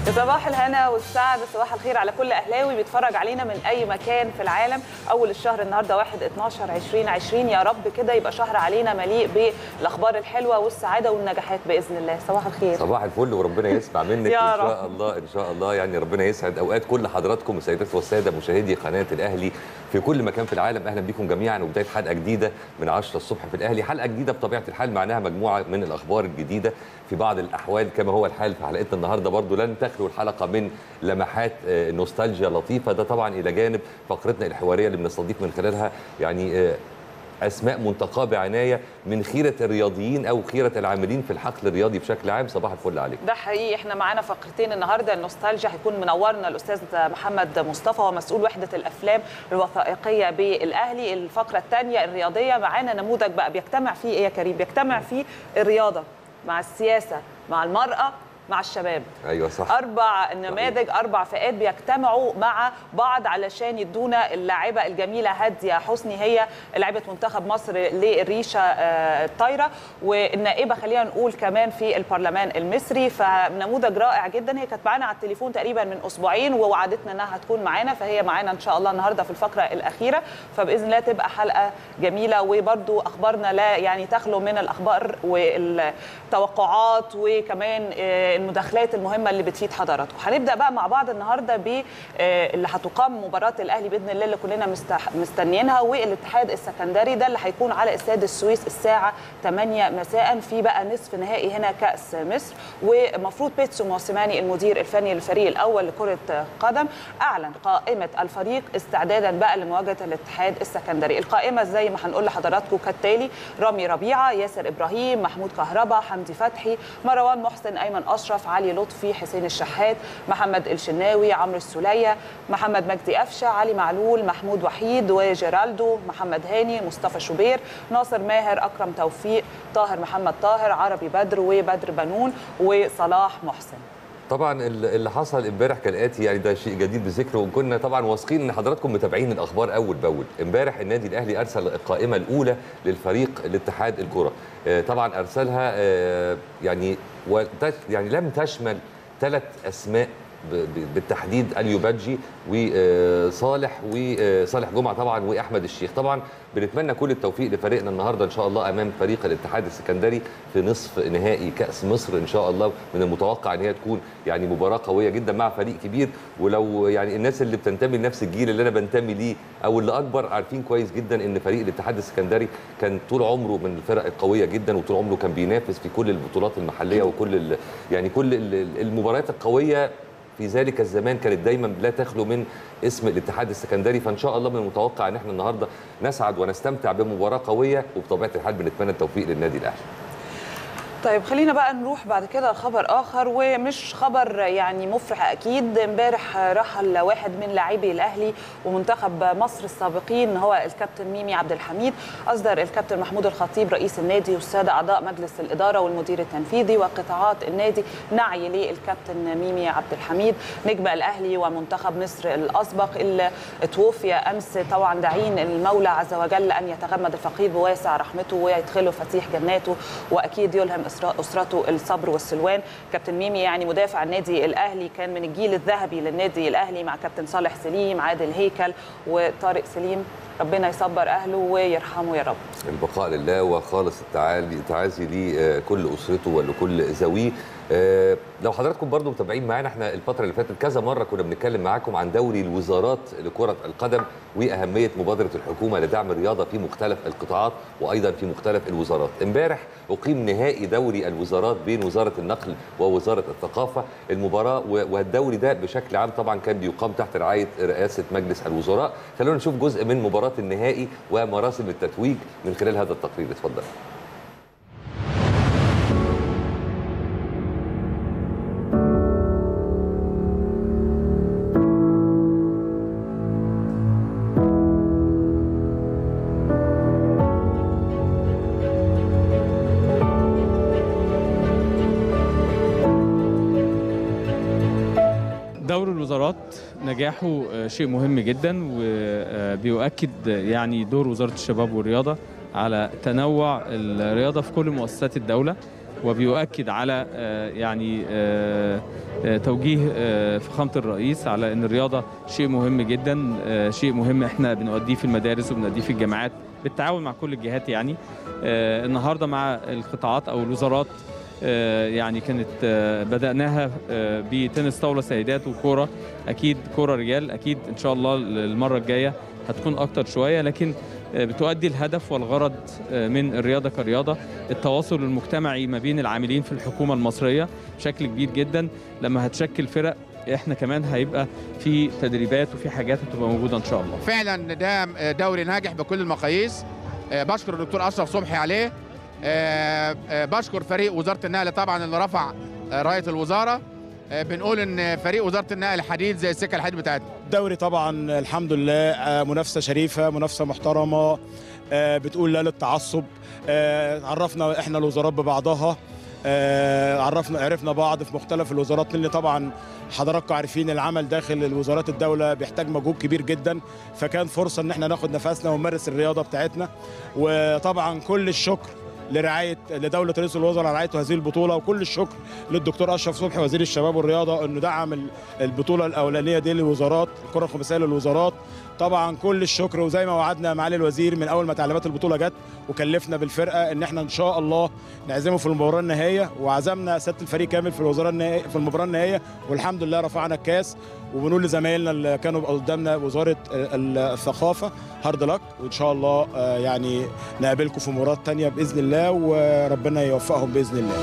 صباح الهنا والسعد صباح الخير على كل اهلاوي بيتفرج علينا من اي مكان في العالم اول الشهر النهارده 1 12 2020 يا رب كده يبقى شهر علينا مليء بالاخبار الحلوه والسعاده والنجاحات باذن الله صباح الخير صباح الفل وربنا يسمع منك يا ان رب. شاء الله ان شاء الله يعني ربنا يسعد اوقات كل حضراتكم السيدات والساده مشاهدي قناه الاهلي في كل مكان في العالم اهلا بكم جميعا وبدايه حلقه جديده من 10 الصبح في الاهلي حلقه جديده بطبيعه الحال معناها مجموعه من الاخبار الجديده في بعض الاحوال كما هو الحال في حلقتنا النهارده برضو لن تخلو الحلقه من لمحات آه، نوستالجيا لطيفه ده طبعا الى جانب فقرتنا الحواريه اللي بنستضيف من خلالها يعني آه، اسماء منتقاه بعنايه من خيره الرياضيين او خيره العاملين في الحقل الرياضي بشكل عام صباح الفل عليكم ده حقيقي احنا معانا فقرتين النهارده النوستالجيا هيكون منورنا الاستاذ محمد مصطفى ومسؤول وحده الافلام الوثائقيه بالاهلي الفقره الثانيه الرياضيه معانا نموذج بقى بيجتمع فيه ايه يا كريم بيجتمع فيه الرياضه مع السياسه مع المراه مع الشباب ايوه صح اربع نماذج اربع فئات بيجتمعوا مع بعض علشان يدونا اللاعبه الجميله هاديه حسني هي لاعبه منتخب مصر للريشه آه، الطايره والنائبه خلينا نقول كمان في البرلمان المصري فنموذج رائع جدا هي كانت معانا على التليفون تقريبا من اسبوعين ووعدتنا انها هتكون معانا فهي معانا ان شاء الله النهارده في الفقره الاخيره فباذن الله تبقى حلقه جميله وبرده اخبارنا لا يعني تخلو من الاخبار والتوقعات وكمان آه، المداخلات المهمه اللي بتفيد حضراتكم هنبدا بقى مع بعض النهارده ب آه، اللي هتقام مباراه الاهلي باذن الله اللي كلنا مستح- مستنيينها والاتحاد السكندري ده اللي هيكون على استاد السويس الساعه 8 مساء في بقى نصف نهائي هنا كاس مصر ومفروض بيتسو موسيماني المدير الفني للفريق الاول لكره قدم اعلن قائمه الفريق استعدادا بقى لمواجهه الاتحاد السكندري القائمه زي ما هنقول لحضراتكم كالتالي رامي ربيعه ياسر ابراهيم محمود كهربا حمدي فتحي مروان محسن ايمن اشرف علي لطفي حسين الشحات محمد الشناوي عمرو السوليه محمد مجدي قفشه علي معلول محمود وحيد وجيرالدو محمد هاني مصطفى شوبير ناصر ماهر اكرم توفيق طاهر محمد طاهر عربي بدر وبدر بنون وصلاح محسن طبعا ال- اللي حصل امبارح كالاتي يعني ده شيء جديد بذكره وكنا طبعا واثقين ان حضراتكم متابعين الاخبار اول باول امبارح النادي الاهلي ارسل القائمه الاولى للفريق الاتحاد الكره آه، طبعا ارسلها آه، يعني وتش يعني لم تشمل ثلاث اسماء ب- ب- بالتحديد اليو بادجي وصالح وصالح جمعه طبعا واحمد الشيخ طبعا بنتمنى كل التوفيق لفريقنا النهارده ان شاء الله امام فريق الاتحاد السكندري في نصف نهائي كاس مصر ان شاء الله من المتوقع ان هي تكون يعني مباراه قويه جدا مع فريق كبير ولو يعني الناس اللي بتنتمي لنفس الجيل اللي انا بنتمي ليه او اللي اكبر عارفين كويس جدا ان فريق الاتحاد السكندري كان طول عمره من الفرق القويه جدا وطول عمره كان بينافس في كل البطولات المحليه وكل ال- يعني كل ال- المباريات القويه في ذلك الزمان كانت دايما لا تخلو من اسم الاتحاد السكندري فان شاء الله من المتوقع ان احنا النهارده نسعد ونستمتع بمباراه قويه وبطبيعه الحال بنتمنى التوفيق للنادي الاهلي طيب خلينا بقى نروح بعد كده لخبر اخر ومش خبر يعني مفرح اكيد امبارح رحل واحد من لاعبي الاهلي ومنتخب مصر السابقين هو الكابتن ميمي عبد الحميد اصدر الكابتن محمود الخطيب رئيس النادي والساده اعضاء مجلس الاداره والمدير التنفيذي وقطاعات النادي نعي للكابتن ميمي عبد الحميد نجم الاهلي ومنتخب مصر الاسبق اللي توفي امس طبعا داعين المولى عز وجل ان يتغمد الفقير بواسع رحمته ويدخله فسيح جناته واكيد يلهم أسرا- اسرته الصبر والسلوان كابتن ميمي يعني مدافع النادي الاهلي كان من الجيل الذهبي للنادي الاهلي مع كابتن صالح سليم عادل هيكل وطارق سليم ربنا يصبر اهله ويرحمه يا رب البقاء لله وخالص التعالي التعازي لكل اسرته ولكل ذويه آه، لو حضراتكم برضو متابعين معانا احنا الفتره اللي فاتت كذا مره كنا بنتكلم معاكم عن دوري الوزارات لكره القدم واهميه مبادره الحكومه لدعم الرياضه في مختلف القطاعات وايضا في مختلف الوزارات امبارح اقيم نهائي دوري الوزارات بين وزاره النقل ووزاره الثقافه المباراه و- والدوري ده بشكل عام طبعا كان بيقام تحت رعايه رئاسه مجلس الوزراء خلونا نشوف جزء من مباراه النهائي ومراسم التتويج من خلال هذا التقرير اتفضل دور الوزارات نجاحه آه، شيء مهم جدا وبيؤكد يعني دور وزارة الشباب والرياضة على تنوع الرياضة في كل مؤسسات الدولة وبيؤكد على آه، يعني آه، آه، توجيه آه، فخامه الرئيس على ان الرياضه شيء مهم جدا آه، شيء مهم احنا بنؤديه في المدارس وبنؤديه في الجامعات بالتعاون مع كل الجهات يعني آه، النهارده مع القطاعات او الوزارات آه، يعني كانت آه، بدأناها آه، بتنس طاولة سيدات وكورة أكيد كورة رجال أكيد إن شاء الله المرة الجاية هتكون أكتر شوية لكن آه، بتؤدي الهدف والغرض آه، من الرياضة كرياضة التواصل المجتمعي ما بين العاملين في الحكومة المصرية بشكل كبير جدا لما هتشكل فرق احنا كمان هيبقى في تدريبات وفي حاجات هتبقى موجودة إن شاء الله فعلا ده دوري ناجح بكل المقاييس آه، بشكر الدكتور اشرف صبحي عليه آه، آه، بشكر فريق وزاره النقل طبعا اللي رفع آه، رايه الوزاره آه، بنقول ان فريق وزاره النقل حديد زي السكه الحديد بتاعتنا الدوري طبعا الحمد لله آه، منافسه شريفه منافسه محترمه آه، بتقول لا للتعصب آه، عرفنا احنا الوزارات ببعضها آه، عرفنا عرفنا بعض في مختلف الوزارات لان طبعا حضراتكم عارفين العمل داخل الوزارات الدوله بيحتاج مجهود كبير جدا فكان فرصه ان احنا ناخد نفسنا ونمارس الرياضه بتاعتنا وطبعا كل الشكر لرعايه لدوله رئيس الوزراء على رعايه هذه البطوله وكل الشكر للدكتور اشرف صبحي وزير الشباب والرياضه انه دعم ال- البطوله الاولانيه دي للوزارات الكره الخماسيه للوزارات طبعا كل الشكر وزي ما وعدنا معالي الوزير من اول ما تعليمات البطوله جت وكلفنا بالفرقه ان احنا ان شاء الله نعزمه في المباراه النهائيه وعزمنا سياده الفريق كامل في الوزاره النهائيه في المباراه النهائيه والحمد لله رفعنا الكاس وبنقول لزمايلنا اللي كانوا قدامنا وزاره ال- الثقافه هارد لك وان شاء الله آه، يعني نقابلكم في مباراه تانية باذن الله وربنا يوفقهم باذن الله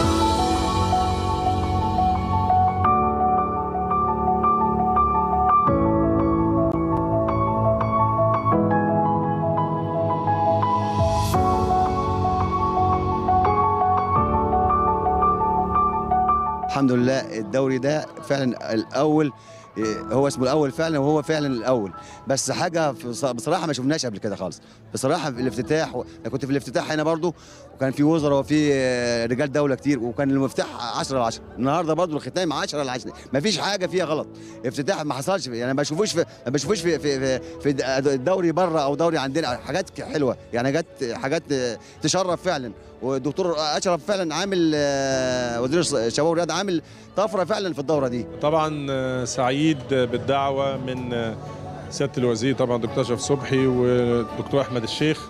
الحمد لله الدوري ده فعلا الاول إيه، هو اسمه الاول فعلا وهو فعلا الاول بس حاجه في- بصراحه ما شفناش قبل كده خالص بصراحه في الافتتاح و- انا كنت في الافتتاح هنا برضو وكان في وزراء وفي آه، رجال دوله كتير وكان المفتاح 10 على 10 النهارده برضو الختام 10 على 10 ما فيش حاجه فيها غلط افتتاح ما حصلش يعني ما بشوفوش في ما بشوفوش في في في, في الدوري بره او دوري عندنا حاجات حلوه يعني حاجات حاجات آه، تشرف فعلا والدكتور اشرف فعلا عامل آه، وزير الشباب والرياضه عامل طفره فعلا في الدوره دي طبعا آه، سعيد بالدعوه من آه، سياده الوزير طبعا دكتور اشرف صبحي والدكتور احمد الشيخ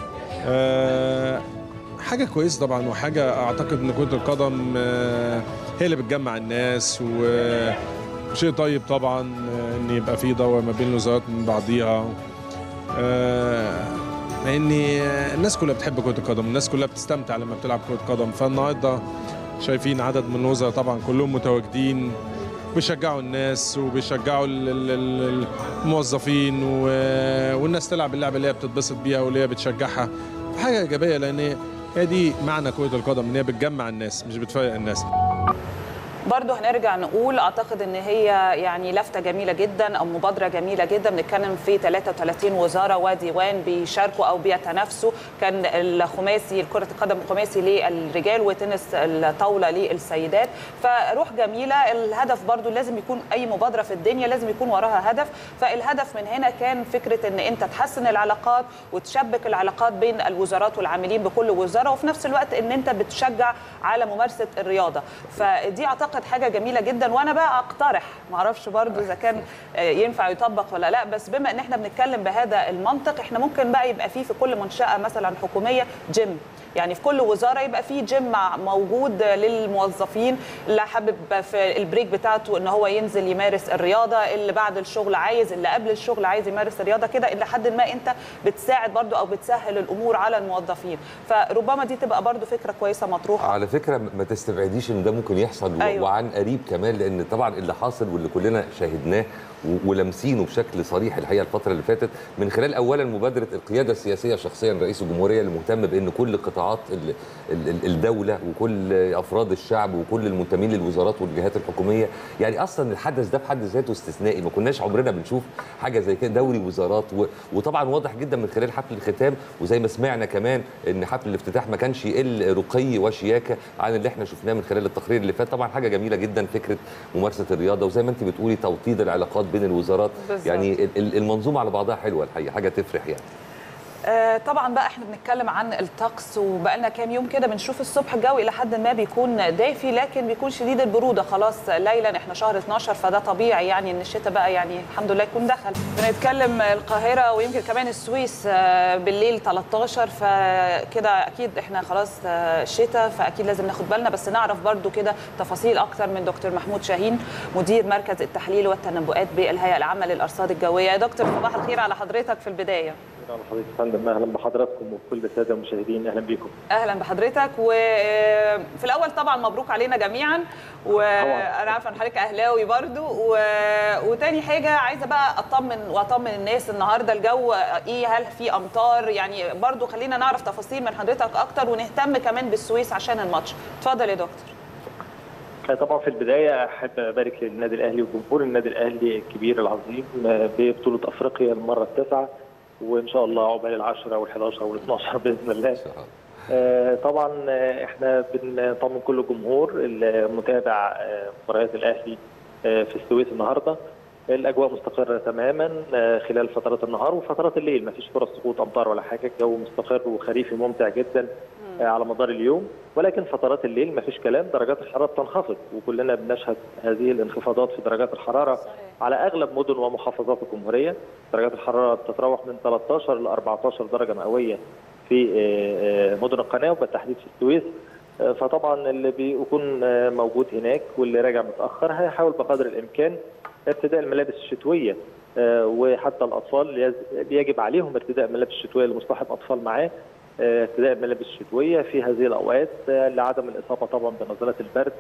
آه، حاجه كويسه طبعا وحاجه اعتقد ان كره القدم آه، هي اللي بتجمع الناس و- وشيء طيب طبعا آه، ان يبقى في دوره ما بين الوزارات من بعضيها آه، لان آه، الناس كلها بتحب كره القدم الناس كلها بتستمتع لما بتلعب كره قدم فالنهارده شايفين عدد من الوزراء طبعا كلهم متواجدين بيشجعوا الناس وبيشجعوا ال- ال- ال- الموظفين و- والناس تلعب اللعبه اللي هي بتتبسط بيها واللي هي بتشجعها حاجه ايجابيه لان هي دي معنى كره القدم ان هي بتجمع الناس مش بتفرق الناس برضه هنرجع نقول اعتقد ان هي يعني لفته جميله جدا او مبادره جميله جدا بنتكلم في 33 وزاره وديوان بيشاركوا او بيتنافسوا كان الخماسي كره القدم الخماسي للرجال وتنس الطاوله للسيدات فروح جميله الهدف برضه لازم يكون اي مبادره في الدنيا لازم يكون وراها هدف فالهدف من هنا كان فكره ان انت تحسن العلاقات وتشبك العلاقات بين الوزارات والعاملين بكل وزاره وفي نفس الوقت ان انت بتشجع على ممارسه الرياضه فدي اعتقد حاجه جميله جدا وانا بقى اقترح معرفش برضو اذا كان آه، ينفع يطبق ولا لا بس بما ان احنا بنتكلم بهذا المنطق احنا ممكن بقى يبقى فيه في كل منشاه مثلا حكوميه جيم يعني في كل وزاره يبقى في جيم مع- موجود للموظفين اللي حابب في البريك بتاعته ان هو ينزل يمارس الرياضه اللي بعد الشغل عايز اللي قبل الشغل عايز يمارس الرياضه كده الى حد ما انت بتساعد برضو او بتسهل الامور على الموظفين فربما دي تبقى برضو فكره كويسه مطروحه على فكره ما تستبعديش ان ده ممكن يحصل و- أيوة. وعن قريب كمان لان طبعا اللي حاصل واللي كلنا شاهدناه و- ولامسينه بشكل صريح الحقيقه الفتره اللي فاتت من خلال اولا مبادره القياده السياسيه شخصيا رئيس الجمهوريه اللي مهتم بان كل قطاعات ال- ال- ال- الدوله وكل افراد الشعب وكل المنتمين للوزارات والجهات الحكوميه يعني اصلا الحدث ده في حد ذاته استثنائي ما كناش عمرنا بنشوف حاجه زي كده دوري وزارات و- وطبعا واضح جدا من خلال حفل الختام وزي ما سمعنا كمان ان حفل الافتتاح ما كانش يقل رقي وشياكه عن اللي احنا شفناه من خلال التقرير اللي فات طبعا حاجه جميله جدا فكره ممارسه الرياضه وزي ما انت بتقولي توطيد العلاقات بين الوزارات بالظبط. يعني ال- ال- المنظومه على بعضها حلوه الحقيقه حاجه تفرح يعني آه، طبعا بقى احنا بنتكلم عن الطقس وبقالنا كام يوم كده بنشوف الصبح الجو الى حد ما بيكون دافي لكن بيكون شديد البروده خلاص ليلا احنا شهر 12 فده طبيعي يعني ان الشتاء بقى يعني الحمد لله يكون دخل بنتكلم القاهره ويمكن كمان السويس آه، بالليل 13 فكده اكيد احنا خلاص آه، شتاء فاكيد لازم ناخد بالنا بس نعرف برضو كده تفاصيل اكتر من دكتور محمود شاهين مدير مركز التحليل والتنبؤات بالهيئه العامه للارصاد الجويه يا دكتور صباح الخير على حضرتك في البدايه اهلا بحضرتك يا فندم اهلا بحضراتكم وكل الساده المشاهدين اهلا بيكم اهلا بحضرتك وفي الاول طبعا مبروك علينا جميعا وانا عارفه ان حضرتك اهلاوي برضو و... وتاني حاجه عايزه بقى اطمن واطمن الناس النهارده الجو ايه هل في امطار يعني برضو خلينا نعرف تفاصيل من حضرتك اكتر ونهتم كمان بالسويس عشان الماتش اتفضل يا دكتور طبعا في البدايه احب ابارك للنادي الاهلي وجمهور النادي الاهلي الكبير العظيم ببطوله افريقيا المره التاسعه وان شاء الله عقبال العشره وال11 وال12 باذن الله آه، طبعا آه، احنا بنطمن كل الجمهور المتابع آه، مباريات الاهلي آه، في السويس النهارده الاجواء مستقره تماما آه، خلال فترات النهار وفترات الليل ما فيش فرص سقوط امطار ولا حاجه الجو مستقر وخريفي ممتع جدا آه، على مدار اليوم ولكن فترات الليل ما فيش كلام درجات الحراره بتنخفض وكلنا بنشهد هذه الانخفاضات في درجات الحراره على اغلب مدن ومحافظات الجمهوريه درجات الحراره بتتراوح من 13 ل 14 درجه مئويه في آه، آه، مدن القناه وبالتحديد في السويس آه، فطبعا اللي بيكون آه، موجود هناك واللي راجع متاخر هيحاول بقدر الامكان ارتداء الملابس الشتويه آه، وحتى الاطفال يز- يجب عليهم ارتداء الملابس الشتويه لمصاحب اطفال معاه آه، ارتداء الملابس الشتويه في هذه الاوقات آه، لعدم الاصابه طبعا بنزلات البرد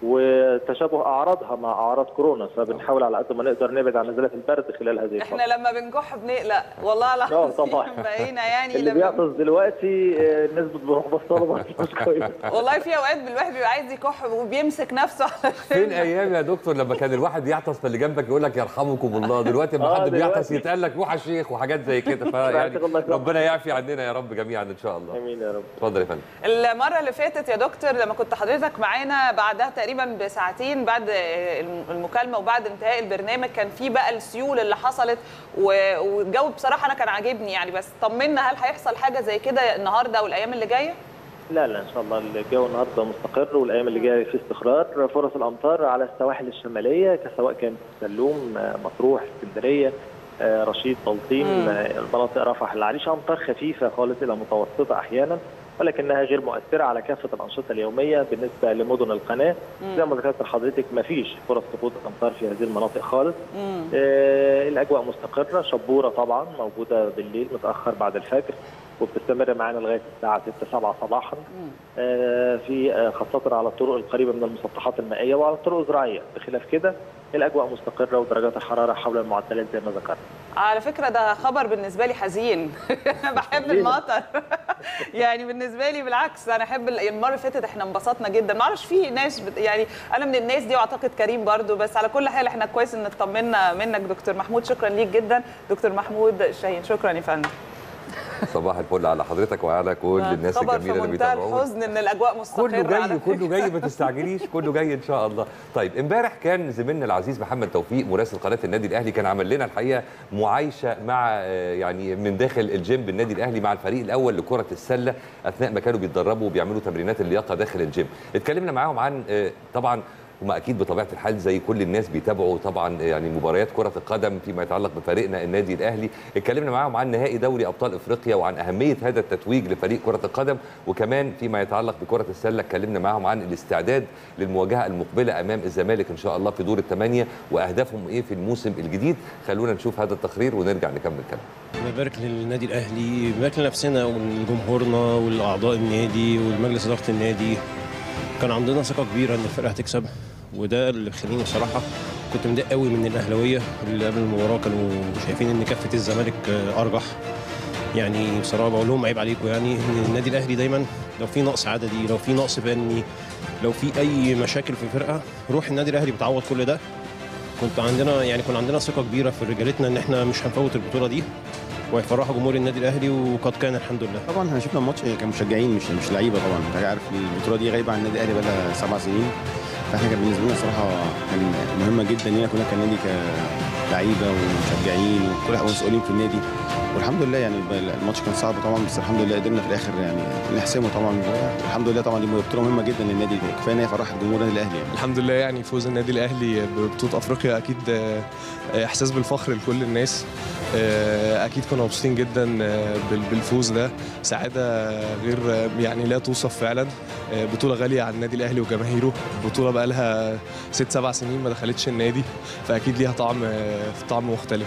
وتشابه اعراضها مع اعراض كورونا فبنحاول على قد ما نقدر نبعد عن نزلات البرد خلال هذه الفتره احنا لما بنكح بنقلق والله اه العظيم طبعا بقينا يعني اللي لما بيعطس دلوقتي آه، الناس بتروح بصاله مش كويس والله في اوقات الواحد بيبقى عايز يكح وبيمسك نفسه علشان فين ايام يا دكتور لما كان الواحد يعطس فاللي جنبك يقول لك يرحمكم الله دلوقتي لما آه، حد بيعطس دلوقتي. يتقال لك روح يا شيخ وحاجات زي كده فيعني يعافيك الله يسلمك. ربنا يعفي عننا يا رب جميعا ان شاء الله امين يا رب اتفضل يا فندم المرة اللي فاتت يا دكتور لما كنت حضرتك معانا بعدها تقريبا بساعتين بعد المكالمة وبعد انتهاء البرنامج كان في بقى السيول اللي حصلت و- والجو بصراحة أنا كان عاجبني يعني بس طمنا هل هيحصل حاجة زي كده النهاردة والأيام اللي جاية؟ لا لا ان شاء الله الجو النهارده مستقر والايام اللي جايه في استقرار فرص الامطار على السواحل الشماليه سواء كانت سلوم آه، مطروح اسكندريه آه، رشيد بلطيم مم. آه، مناطق رفح العريش امطار خفيفه خالص الى متوسطه احيانا ولكنها غير مؤثره على كافه الانشطه اليوميه بالنسبه لمدن القناه زي ما ذكرت لحضرتك ما فيش فرص سقوط الامطار في هذه المناطق خالص مم. آه، الاجواء مستقره شبوره طبعا موجوده بالليل متاخر بعد الفجر وبتستمر معانا لغايه الساعه 6 7 صباحا آه، في آه، خاصه على الطرق القريبه من المسطحات المائيه وعلى الطرق الزراعيه بخلاف كده الاجواء مستقره ودرجات الحراره حول المعدلات زي ما ذكرت على فكرة ده خبر بالنسبة لي حزين أنا بحب المطر يعني بالنسبة لي بالعكس أنا أحب ال- المرة اللي فاتت إحنا انبسطنا جدا ما أعرفش في ناس بت... يعني أنا من الناس دي وأعتقد كريم برضو بس على كل حال إحنا كويس إن اطمنا منك دكتور محمود شكرا ليك جدا دكتور محمود شاهين شكرا يا فندم صباح الفل على حضرتك وعلى كل الناس خبر الجميله في اللي منتهى بيتابعونا الحزن إن الأجواء مستقرة كله جاي على كله جاي ما تستعجليش كله جاي ان شاء الله طيب امبارح كان زميلنا العزيز محمد توفيق مراسل قناه النادي الاهلي كان عمل لنا الحقيقه معايشه مع آه، يعني من داخل الجيم بالنادي الاهلي مع الفريق الاول لكره السله اثناء ما كانوا بيتدربوا وبيعملوا تمرينات اللياقه داخل الجيم اتكلمنا معاهم عن آه، طبعا هم اكيد بطبيعه الحال زي كل الناس بيتابعوا طبعا يعني مباريات كره القدم فيما يتعلق بفريقنا النادي الاهلي اتكلمنا معاهم عن نهائي دوري ابطال افريقيا وعن اهميه هذا التتويج لفريق كره القدم وكمان فيما يتعلق بكره السله اتكلمنا معاهم عن الاستعداد للمواجهه المقبله امام الزمالك ان شاء الله في دور الثمانيه واهدافهم ايه في الموسم الجديد خلونا نشوف هذا التقرير ونرجع نكمل كلام ببارك للنادي الاهلي ببارك لنفسنا ولجمهورنا والاعضاء النادي والمجلس اداره النادي كان عندنا ثقه كبيره ان الفرقه هتكسب وده اللي خليني بصراحه كنت متضايق قوي من الاهلاويه اللي قبل المباراه كانوا شايفين ان كفه الزمالك آه، ارجح يعني بصراحه بقول لهم عيب عليكم يعني ان النادي الاهلي دايما لو في نقص عددي لو في نقص فني لو في اي مشاكل في الفرقه روح النادي الاهلي بتعوض كل ده كنت عندنا يعني كان عندنا ثقه كبيره في رجالتنا ان احنا مش هنفوت البطوله دي وهيفرحوا جمهور النادي الاهلي وقد كان الحمد لله طبعا احنا شفنا الماتش كمشجعين مش مش لعيبه طبعا انت عارف البطوله دي غايبه عن النادي الاهلي بقى سبع سنين فاحنا كان بالنسبه لنا الصراحه كان مهمه جدا لينا كلنا كنادي كلعيبه ومشجعين وكل مسؤولين في النادي والحمد لله يعني الماتش كان صعب طبعا بس الحمد لله قدرنا في الاخر يعني نحسمه طبعا والحمد لله طبعا دي بطوله مهمه جدا للنادي كفايه ان هي فرحت جمهور النادي الاهلي يعني. الحمد لله يعني فوز النادي الاهلي ببطوله افريقيا اكيد آه، آه، احساس بالفخر لكل الناس آه، اكيد كنا مبسوطين جدا آه، بال- بالفوز ده سعاده غير آه، يعني لا توصف فعلا آه، بطوله غاليه على النادي الاهلي وجماهيره بطوله بقى لها ست سبع سنين ما دخلتش النادي فاكيد ليها طعم آه، طعم مختلف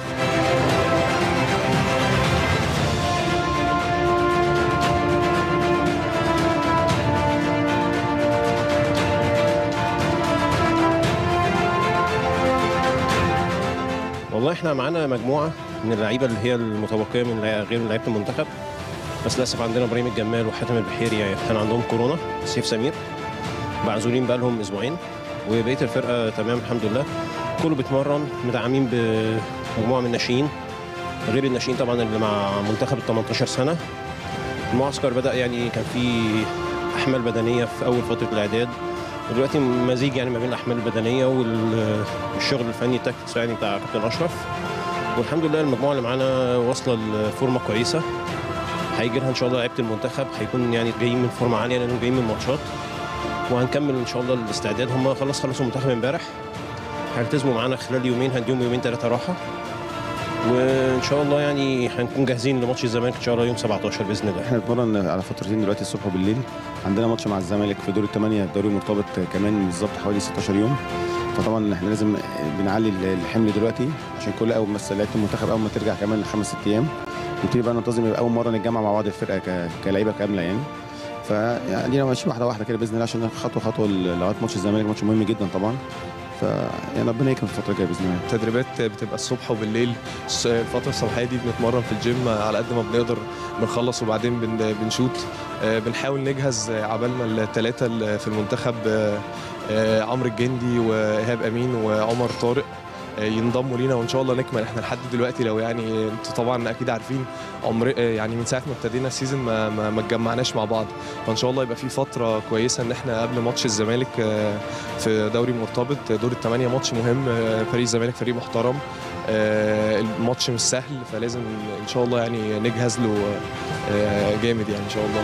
والله احنا معانا مجموعه من اللعيبه اللي هي المتبقيه من لع- غير لعيبه المنتخب بس للاسف عندنا ابراهيم الجمال وحاتم البحيري كان عندهم كورونا سيف سمير معزولين بقى لهم اسبوعين وبقيه الفرقه تمام الحمد لله كله بيتمرن مدعمين بمجموعه من الناشئين غير الناشئين طبعا اللي مع منتخب ال 18 سنه المعسكر بدا يعني كان في احمال بدنيه في اول فتره الاعداد ودلوقتي مزيج يعني ما بين الاحمال البدنيه وال- والشغل الفني التكتيكس يعني بتاع كابتن اشرف والحمد لله المجموعه اللي معانا واصله لفورمه كويسه هيجي لها ان شاء الله لعيبه المنتخب هيكون يعني جايين من فورمه عاليه لانهم جايين من ماتشات وهنكمل ان شاء الله الاستعداد هم خلاص خلصوا المنتخب امبارح هيلتزموا معانا خلال يومين هنديهم يومين ثلاثه راحه وان شاء الله يعني هنكون جاهزين لماتش الزمالك ان شاء الله يوم 17 باذن الله احنا بنتمرن على فترتين دلوقتي الصبح وبالليل عندنا ماتش مع الزمالك في دور الثمانيه الدوري المرتبط كمان بالظبط حوالي 16 يوم فطبعا احنا لازم بنعلي الحمل دلوقتي عشان كل اول بس لعيبه المنتخب اول ما ترجع كمان خمس ست ايام نبتدي بقى ننتظم يبقى اول مره نتجمع مع بعض الفرقه ك- كلعيبه كامله يعني فيعني ماشيين واحده واحده كده باذن الله عشان خطوه خطوه لغايه ماتش الزمالك ماتش مهم جدا طبعا ف يعني ربنا يكرم في الفتره الجايه باذن الله التدريبات بتبقى الصبح وبالليل الس- الفترة الصباحية دي بنتمرن في الجيم على قد ما بنقدر بنخلص وبعدين بن- بنشوت آه، بنحاول نجهز عبال ما الثلاثة اللي في المنتخب آه، آه، عمرو الجندي وإيهاب أمين وعمر طارق آه، ينضموا لينا وان شاء الله نكمل احنا لحد دلوقتي لو يعني انتوا طبعا اكيد عارفين عمر آه، يعني من ساعه ما ابتدينا السيزون ما ما ما اتجمعناش مع بعض فان شاء الله يبقى في فتره كويسه ان احنا قبل ماتش الزمالك آه، في دوري مرتبط دور الثمانيه ماتش مهم آه، فريق الزمالك فريق محترم آه، الماتش مش سهل فلازم ان شاء الله يعني نجهز له آه، جامد يعني ان شاء الله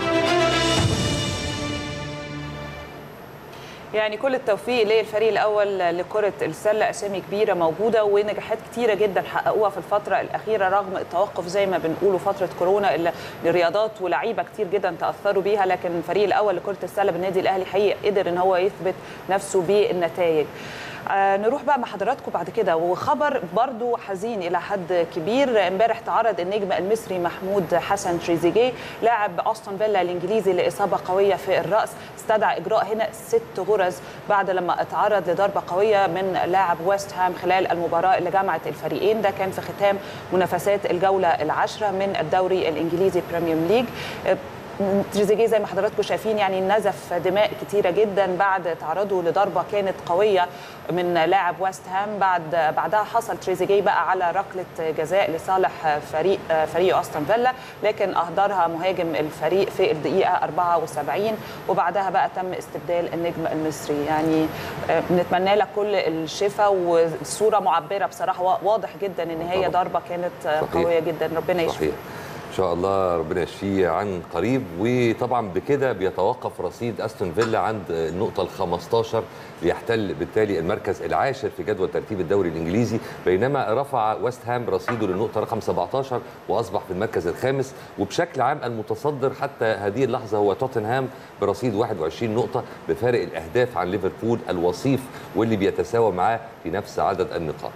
يعني كل التوفيق للفريق الاول لكره السله اسامي كبيره موجوده ونجاحات كتيره جدا حققوها في الفتره الاخيره رغم التوقف زي ما بنقوله فتره كورونا اللي الرياضات ولاعيبه كتير جدا تاثروا بيها لكن الفريق الاول لكره السله بالنادي الاهلي حقيقي قدر ان هو يثبت نفسه بالنتائج آه نروح بقى مع حضراتكم بعد كده وخبر برضو حزين الى حد كبير امبارح تعرض النجم المصري محمود حسن تريزيجيه لاعب استون فيلا الانجليزي لاصابه قويه في الراس استدعى اجراء هنا ست غرز بعد لما اتعرض لضربه قويه من لاعب ويست هام خلال المباراه اللي جمعت الفريقين ده كان في ختام منافسات الجوله العاشره من الدوري الانجليزي بريميوم ليج تريزيجيه زي ما حضراتكم شايفين يعني نزف دماء كتيره جدا بعد تعرضه لضربه كانت قويه من لاعب ويست هام بعد بعدها حصل تريزيجيه بقى على ركله جزاء لصالح فريق فريق استون فيلا لكن اهدرها مهاجم الفريق في الدقيقه 74 وبعدها بقى تم استبدال النجم المصري يعني بنتمنى لك كل الشفاء والصوره معبره بصراحه واضح جدا ان هي ضربه كانت صحيح. قويه جدا ربنا يشفيه صحيح ان شاء الله ربنا يشفيه عن قريب وطبعا بكده بيتوقف رصيد استون فيلا عند النقطه ال 15 ليحتل بالتالي المركز العاشر في جدول ترتيب الدوري الانجليزي بينما رفع ويست هام رصيده للنقطه رقم 17 واصبح في المركز الخامس وبشكل عام المتصدر حتى هذه اللحظه هو توتنهام برصيد 21 نقطه بفارق الاهداف عن ليفربول الوصيف واللي بيتساوى معاه في نفس عدد النقاط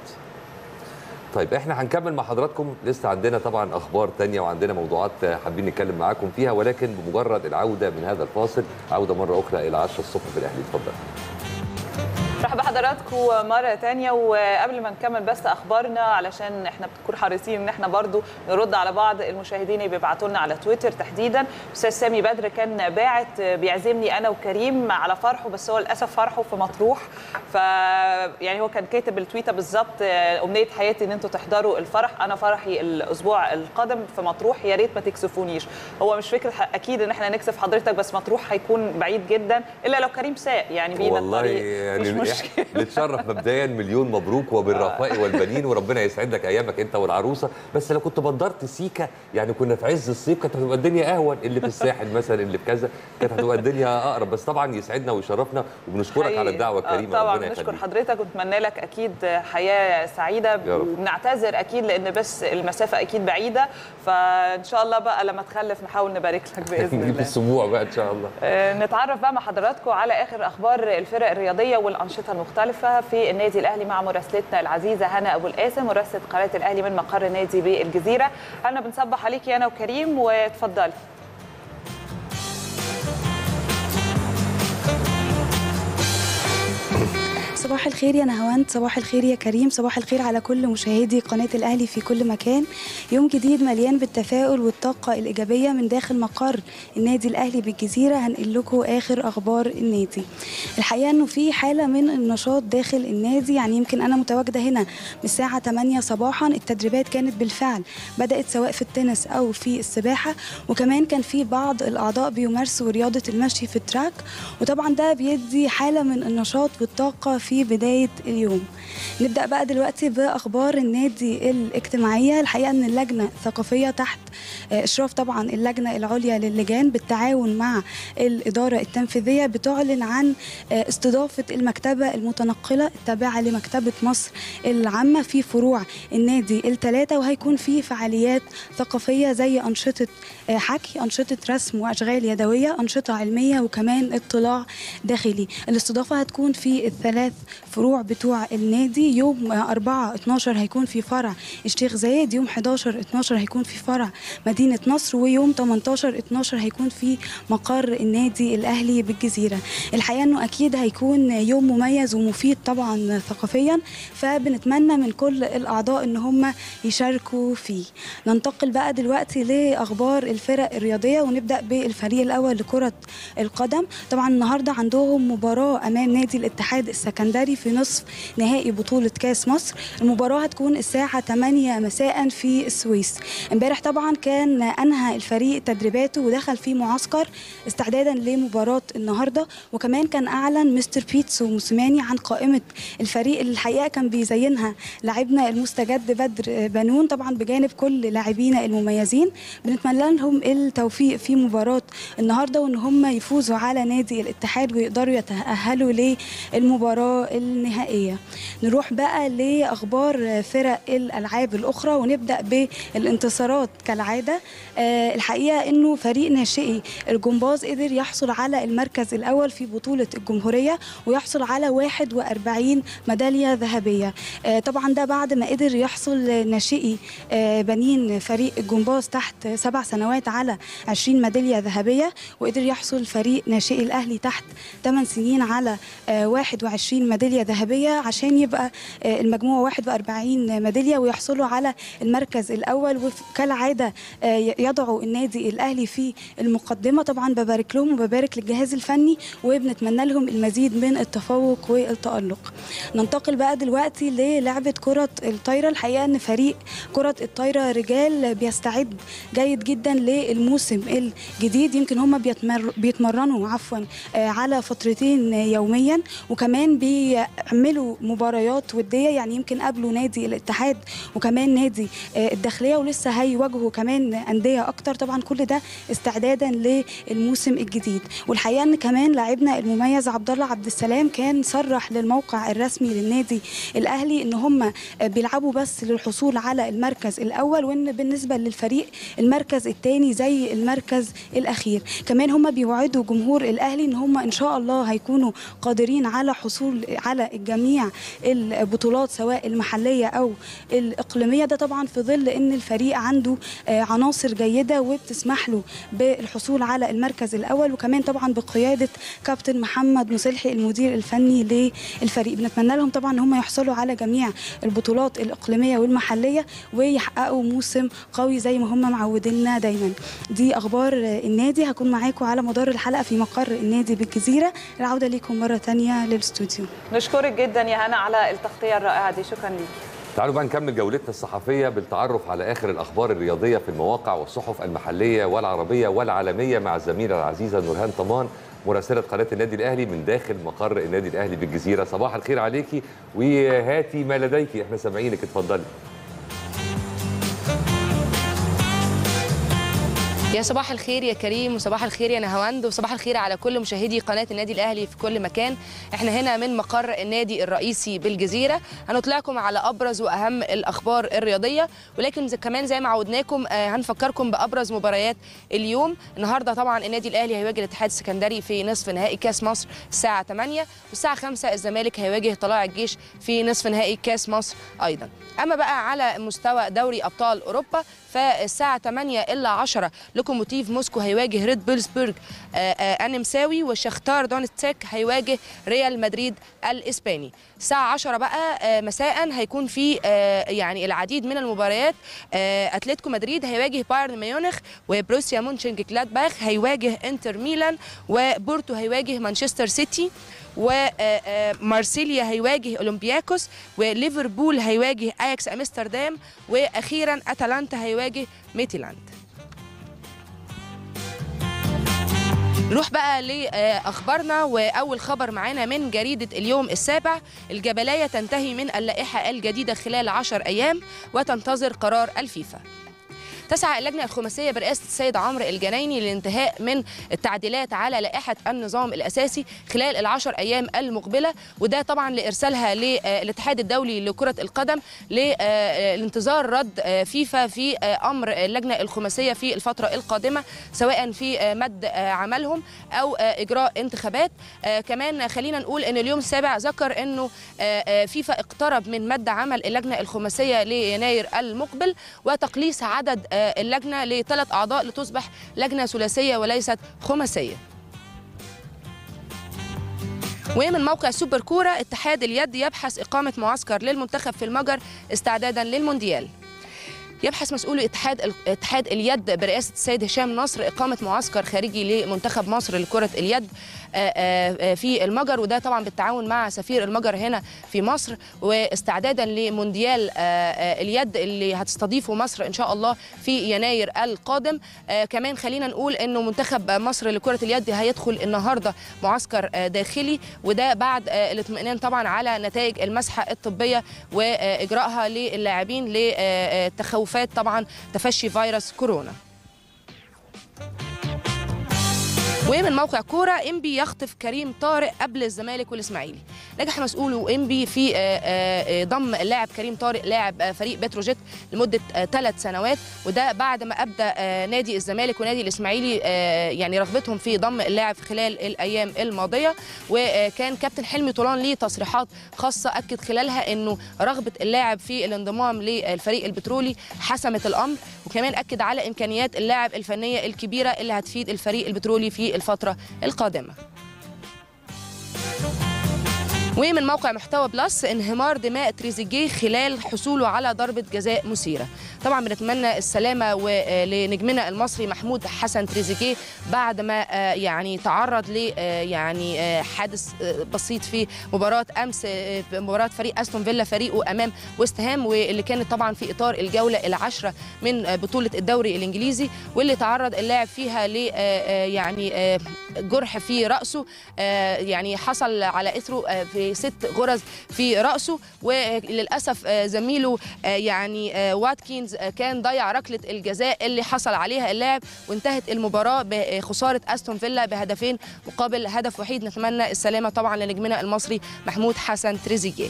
طيب احنا هنكمل مع حضراتكم لسه عندنا طبعا اخبار تانية وعندنا موضوعات حابين نتكلم معاكم فيها ولكن بمجرد العوده من هذا الفاصل عوده مره اخرى الى 10 الصبح في الاهلي اتفضل مرحبا بحضراتكم مرة تانية وقبل ما نكمل بس أخبارنا علشان احنا بنكون حريصين إن احنا برضو نرد على بعض المشاهدين اللي بيبعتوا لنا على تويتر تحديدا أستاذ سامي بدر كان باعت بيعزمني أنا وكريم على فرحه بس هو للأسف فرحه في مطروح ف يعني هو كان كاتب التويتة بالظبط أمنية حياتي إن أنتوا تحضروا الفرح أنا فرحي الأسبوع القادم في مطروح يا ريت ما تكسفونيش هو مش فكرة أكيد إن احنا نكسف حضرتك بس مطروح هيكون بعيد جدا إلا لو كريم ساق يعني بينا والله الطريق يعني مش إح- مشكلة نتشرف مبدئيا مليون مبروك وبالرفاء والبنين وربنا يسعد لك ايامك انت والعروسه بس لو كنت بدرت سيكا يعني كنا في عز الصيف كانت هتبقى الدنيا اهون اللي في الساحل مثلا اللي في كذا كانت هتبقى الدنيا اقرب بس طبعا يسعدنا ويشرفنا وبنشكرك على حقيقي. الدعوه آه، الكريمه طبعا ربنا نشكر يخليك حضرتك ونتمنى لك اكيد حياه سعيده يا رب. وبنعتذر اكيد لان بس المسافه اكيد بعيده فان شاء الله بقى لما تخلف نحاول نبارك لك باذن نجيب الله السبوع بقى ان شاء الله آه، نتعرف بقى مع حضراتكم على اخر اخبار الفرق الرياضيه والانشطه المختلفه في النادي الاهلي مع مراسلتنا العزيزه هنا ابو القاسم مراسله قناه الاهلي من مقر النادي بالجزيره هنا بنصبح عليكي انا وكريم وتفضلي صباح الخير يا نهاوند صباح الخير يا كريم صباح الخير على كل مشاهدي قناة الأهلي في كل مكان يوم جديد مليان بالتفاؤل والطاقة الإيجابية من داخل مقر النادي الأهلي بالجزيرة هنقل لكم آخر أخبار النادي الحقيقة أنه في حالة من النشاط داخل النادي يعني يمكن أنا متواجدة هنا من الساعة 8 صباحا التدريبات كانت بالفعل بدأت سواء في التنس أو في السباحة وكمان كان في بعض الأعضاء بيمارسوا رياضة المشي في التراك وطبعا ده بيدي حالة من النشاط والطاقة في بداية اليوم نبدأ بقى دلوقتي بأخبار النادي الاجتماعية الحقيقة أن اللجنة الثقافية تحت آه، إشراف طبعا اللجنة العليا للجان بالتعاون مع الإدارة التنفيذية بتعلن عن آه، استضافة المكتبة المتنقلة التابعة لمكتبة مصر العامة في فروع النادي الثلاثة وهيكون في فعاليات ثقافية زي أنشطة آه، حكي أنشطة رسم وأشغال يدوية أنشطة علمية وكمان اطلاع داخلي الاستضافة هتكون في الثلاث فروع بتوع النادي يوم 4 12 هيكون في فرع الشيخ زايد يوم 11 12 هيكون في فرع مدينة نصر ويوم 18 12 هيكون في مقر النادي الأهلي بالجزيرة الحقيقة أنه أكيد هيكون يوم مميز ومفيد طبعا ثقافيا فبنتمنى من كل الأعضاء أن هم يشاركوا فيه ننتقل بقى دلوقتي لأخبار الفرق الرياضية ونبدأ بالفريق الأول لكرة القدم طبعا النهاردة عندهم مباراة أمام نادي الاتحاد السكندري في نصف نهائي بطولة كاس مصر المباراة هتكون الساعة 8 مساء في السويس امبارح طبعا كان أنهى الفريق تدريباته ودخل في معسكر استعدادا لمباراة النهاردة وكمان كان أعلن مستر بيتسو موسيماني عن قائمة الفريق اللي الحقيقة كان بيزينها لاعبنا المستجد بدر بنون طبعا بجانب كل لاعبينا المميزين بنتمنى لهم التوفيق في مباراة النهاردة وان هم يفوزوا على نادي الاتحاد ويقدروا يتأهلوا للمباراة النهائية نروح بقى لأخبار فرق الألعاب الأخرى ونبدأ بالانتصارات كالعادة آه، الحقيقة أنه فريق ناشئي الجمباز قدر يحصل على المركز الأول في بطولة الجمهورية ويحصل على 41 ميدالية ذهبية آه، طبعا ده بعد ما قدر يحصل ناشئي آه، بنين فريق الجمباز تحت سبع سنوات على 20 ميدالية ذهبية وقدر يحصل فريق ناشئي الأهلي تحت 8 سنين على آه، 21 ميدالية ذهبية عشان يبقى آه، المجموع 41 ميدالية ويحصلوا على المركز الأول وكالعادة آه، يضعوا النادي الأهلي في المقدمة طبعا ببارك لهم وببارك للجهاز الفني وبنتمنى لهم المزيد من التفوق والتألق ننتقل بقى دلوقتي للعبة كرة الطايرة الحقيقة أن فريق كرة الطايرة رجال بيستعد جيد جدا للموسم الجديد يمكن هم بيتمر بيتمرنوا عفوا آه، على فترتين يوميا وكمان بيعملوا مباريات ودية يعني يمكن قابلوا نادي الاتحاد وكمان نادي آه، الداخلية ولسه هيواجهوا كمان أندية أكتر طبعا كل ده استعدادا للموسم الجديد والحقيقة أن كمان لاعبنا المميز عبد الله عبد السلام كان صرح للموقع الرسمي للنادي الأهلي أن هم آه، بيلعبوا بس للحصول على المركز الأول وأن بالنسبة للفريق المركز الثاني زي المركز الأخير كمان هم بيوعدوا جمهور الأهلي أن هم إن شاء الله هيكونوا قادرين على حصول على الجميع البطولات سواء المحلية أو الإقليمية ده طبعا في ظل أن الفريق عنده آه، عناصر جيدة وبتسمح له بالحصول على المركز الأول وكمان طبعا بقيادة كابتن محمد مصلحي المدير الفني للفريق بنتمنى لهم طبعا ان هم يحصلوا على جميع البطولات الإقليمية والمحلية ويحققوا موسم قوي زي ما هم معودينا دايما دي أخبار النادي هكون معاكم على مدار الحلقة في مقر النادي بالجزيرة العودة ليكم مرة تانية للاستوديو نشكرك جدا يا هنا على التغطيه الرائعه دي شكرا ليكي تعالوا بقى نكمل جولتنا الصحفيه بالتعرف على اخر الاخبار الرياضيه في المواقع والصحف المحليه والعربيه والعالميه مع الزميله العزيزه نورهان طمان مراسله قناه النادي الاهلي من داخل مقر النادي الاهلي بالجزيره صباح الخير عليكي وهاتي ما لديك احنا سامعينك اتفضلي يا صباح الخير يا كريم وصباح الخير يا نهاوند وصباح الخير على كل مشاهدي قناه النادي الاهلي في كل مكان احنا هنا من مقر النادي الرئيسي بالجزيره هنطلعكم على ابرز واهم الاخبار الرياضيه ولكن زي كمان زي ما عودناكم آه، هنفكركم بابرز مباريات اليوم النهارده طبعا النادي الاهلي هيواجه الاتحاد السكندري في نصف نهائي كاس مصر الساعه 8 والساعه 5 الزمالك هيواجه طلائع الجيش في نصف نهائي كاس مصر ايضا اما بقى على مستوى دوري ابطال اوروبا فالساعه 8 الا 10 لوكوموتيف موسكو هيواجه ريد بولسبورج آه، آه، انمساوي وشختار دونتسك هيواجه ريال مدريد الاسباني الساعه 10 بقى آه، مساء هيكون في آه، يعني العديد من المباريات آه، اتلتيكو مدريد هيواجه بايرن ميونخ وبروسيا مونشن جلادباخ هيواجه انتر ميلان وبورتو هيواجه مانشستر سيتي ومارسيليا هيواجه اولمبياكوس وليفربول هيواجه اياكس امستردام واخيرا اتلانتا هيواجه ميتيلاند نروح بقى لاخبارنا واول خبر معانا من جريده اليوم السابع الجبليه تنتهي من اللائحه الجديده خلال 10 ايام وتنتظر قرار الفيفا تسعى اللجنة الخماسية برئاسة السيد عمرو الجنايني للانتهاء من التعديلات على لائحة النظام الأساسي خلال العشر أيام المقبلة وده طبعا لإرسالها للاتحاد الدولي لكرة القدم لانتظار رد فيفا في أمر اللجنة الخماسية في الفترة القادمة سواء في مد عملهم أو إجراء انتخابات كمان خلينا نقول أن اليوم السابع ذكر أنه فيفا اقترب من مد عمل اللجنة الخماسية ليناير المقبل وتقليص عدد اللجنه لثلاث اعضاء لتصبح لجنه ثلاثيه وليست خماسيه. ومن موقع سوبر كوره اتحاد اليد يبحث اقامه معسكر للمنتخب في المجر استعدادا للمونديال. يبحث مسؤول اتحاد اتحاد اليد برئاسه السيد هشام نصر اقامه معسكر خارجي لمنتخب مصر لكره اليد في المجر وده طبعا بالتعاون مع سفير المجر هنا في مصر واستعدادا لمونديال اليد اللي هتستضيفه مصر ان شاء الله في يناير القادم كمان خلينا نقول انه منتخب مصر لكره اليد هيدخل النهارده معسكر داخلي وده بعد الاطمئنان طبعا على نتائج المسحه الطبيه واجراءها للاعبين لتخوفات طبعا تفشي فيروس كورونا ومن موقع كوره انبي يخطف كريم طارق قبل الزمالك والاسماعيلي نجح مسؤول انبي في ضم اللاعب كريم طارق لاعب فريق بتروجيت لمده ثلاث سنوات وده بعد ما ابدى نادي الزمالك ونادي الاسماعيلي يعني رغبتهم في ضم اللاعب خلال الايام الماضيه وكان كابتن حلمي طولان ليه تصريحات خاصه اكد خلالها انه رغبه اللاعب في الانضمام للفريق البترولي حسمت الامر وكمان اكد على امكانيات اللاعب الفنيه الكبيره اللي هتفيد الفريق البترولي في الفتره القادمه ومن موقع محتوى بلس انهمار دماء تريزيجيه خلال حصوله على ضربه جزاء مثيره طبعا بنتمنى السلامه لنجمنا المصري محمود حسن تريزيجيه بعد ما يعني تعرض ل يعني حادث بسيط في مباراه امس مباراه فريق استون فيلا فريقه امام ويست هام واللي كانت طبعا في اطار الجوله العاشره من بطوله الدوري الانجليزي واللي تعرض اللاعب فيها ل يعني جرح في راسه يعني حصل على اثره في ست غرز في راسه وللاسف زميله يعني واتكينز كان ضيع ركله الجزاء اللي حصل عليها اللاعب وانتهت المباراه بخساره استون فيلا بهدفين مقابل هدف وحيد نتمنى السلامه طبعا لنجمنا المصري محمود حسن تريزيجيه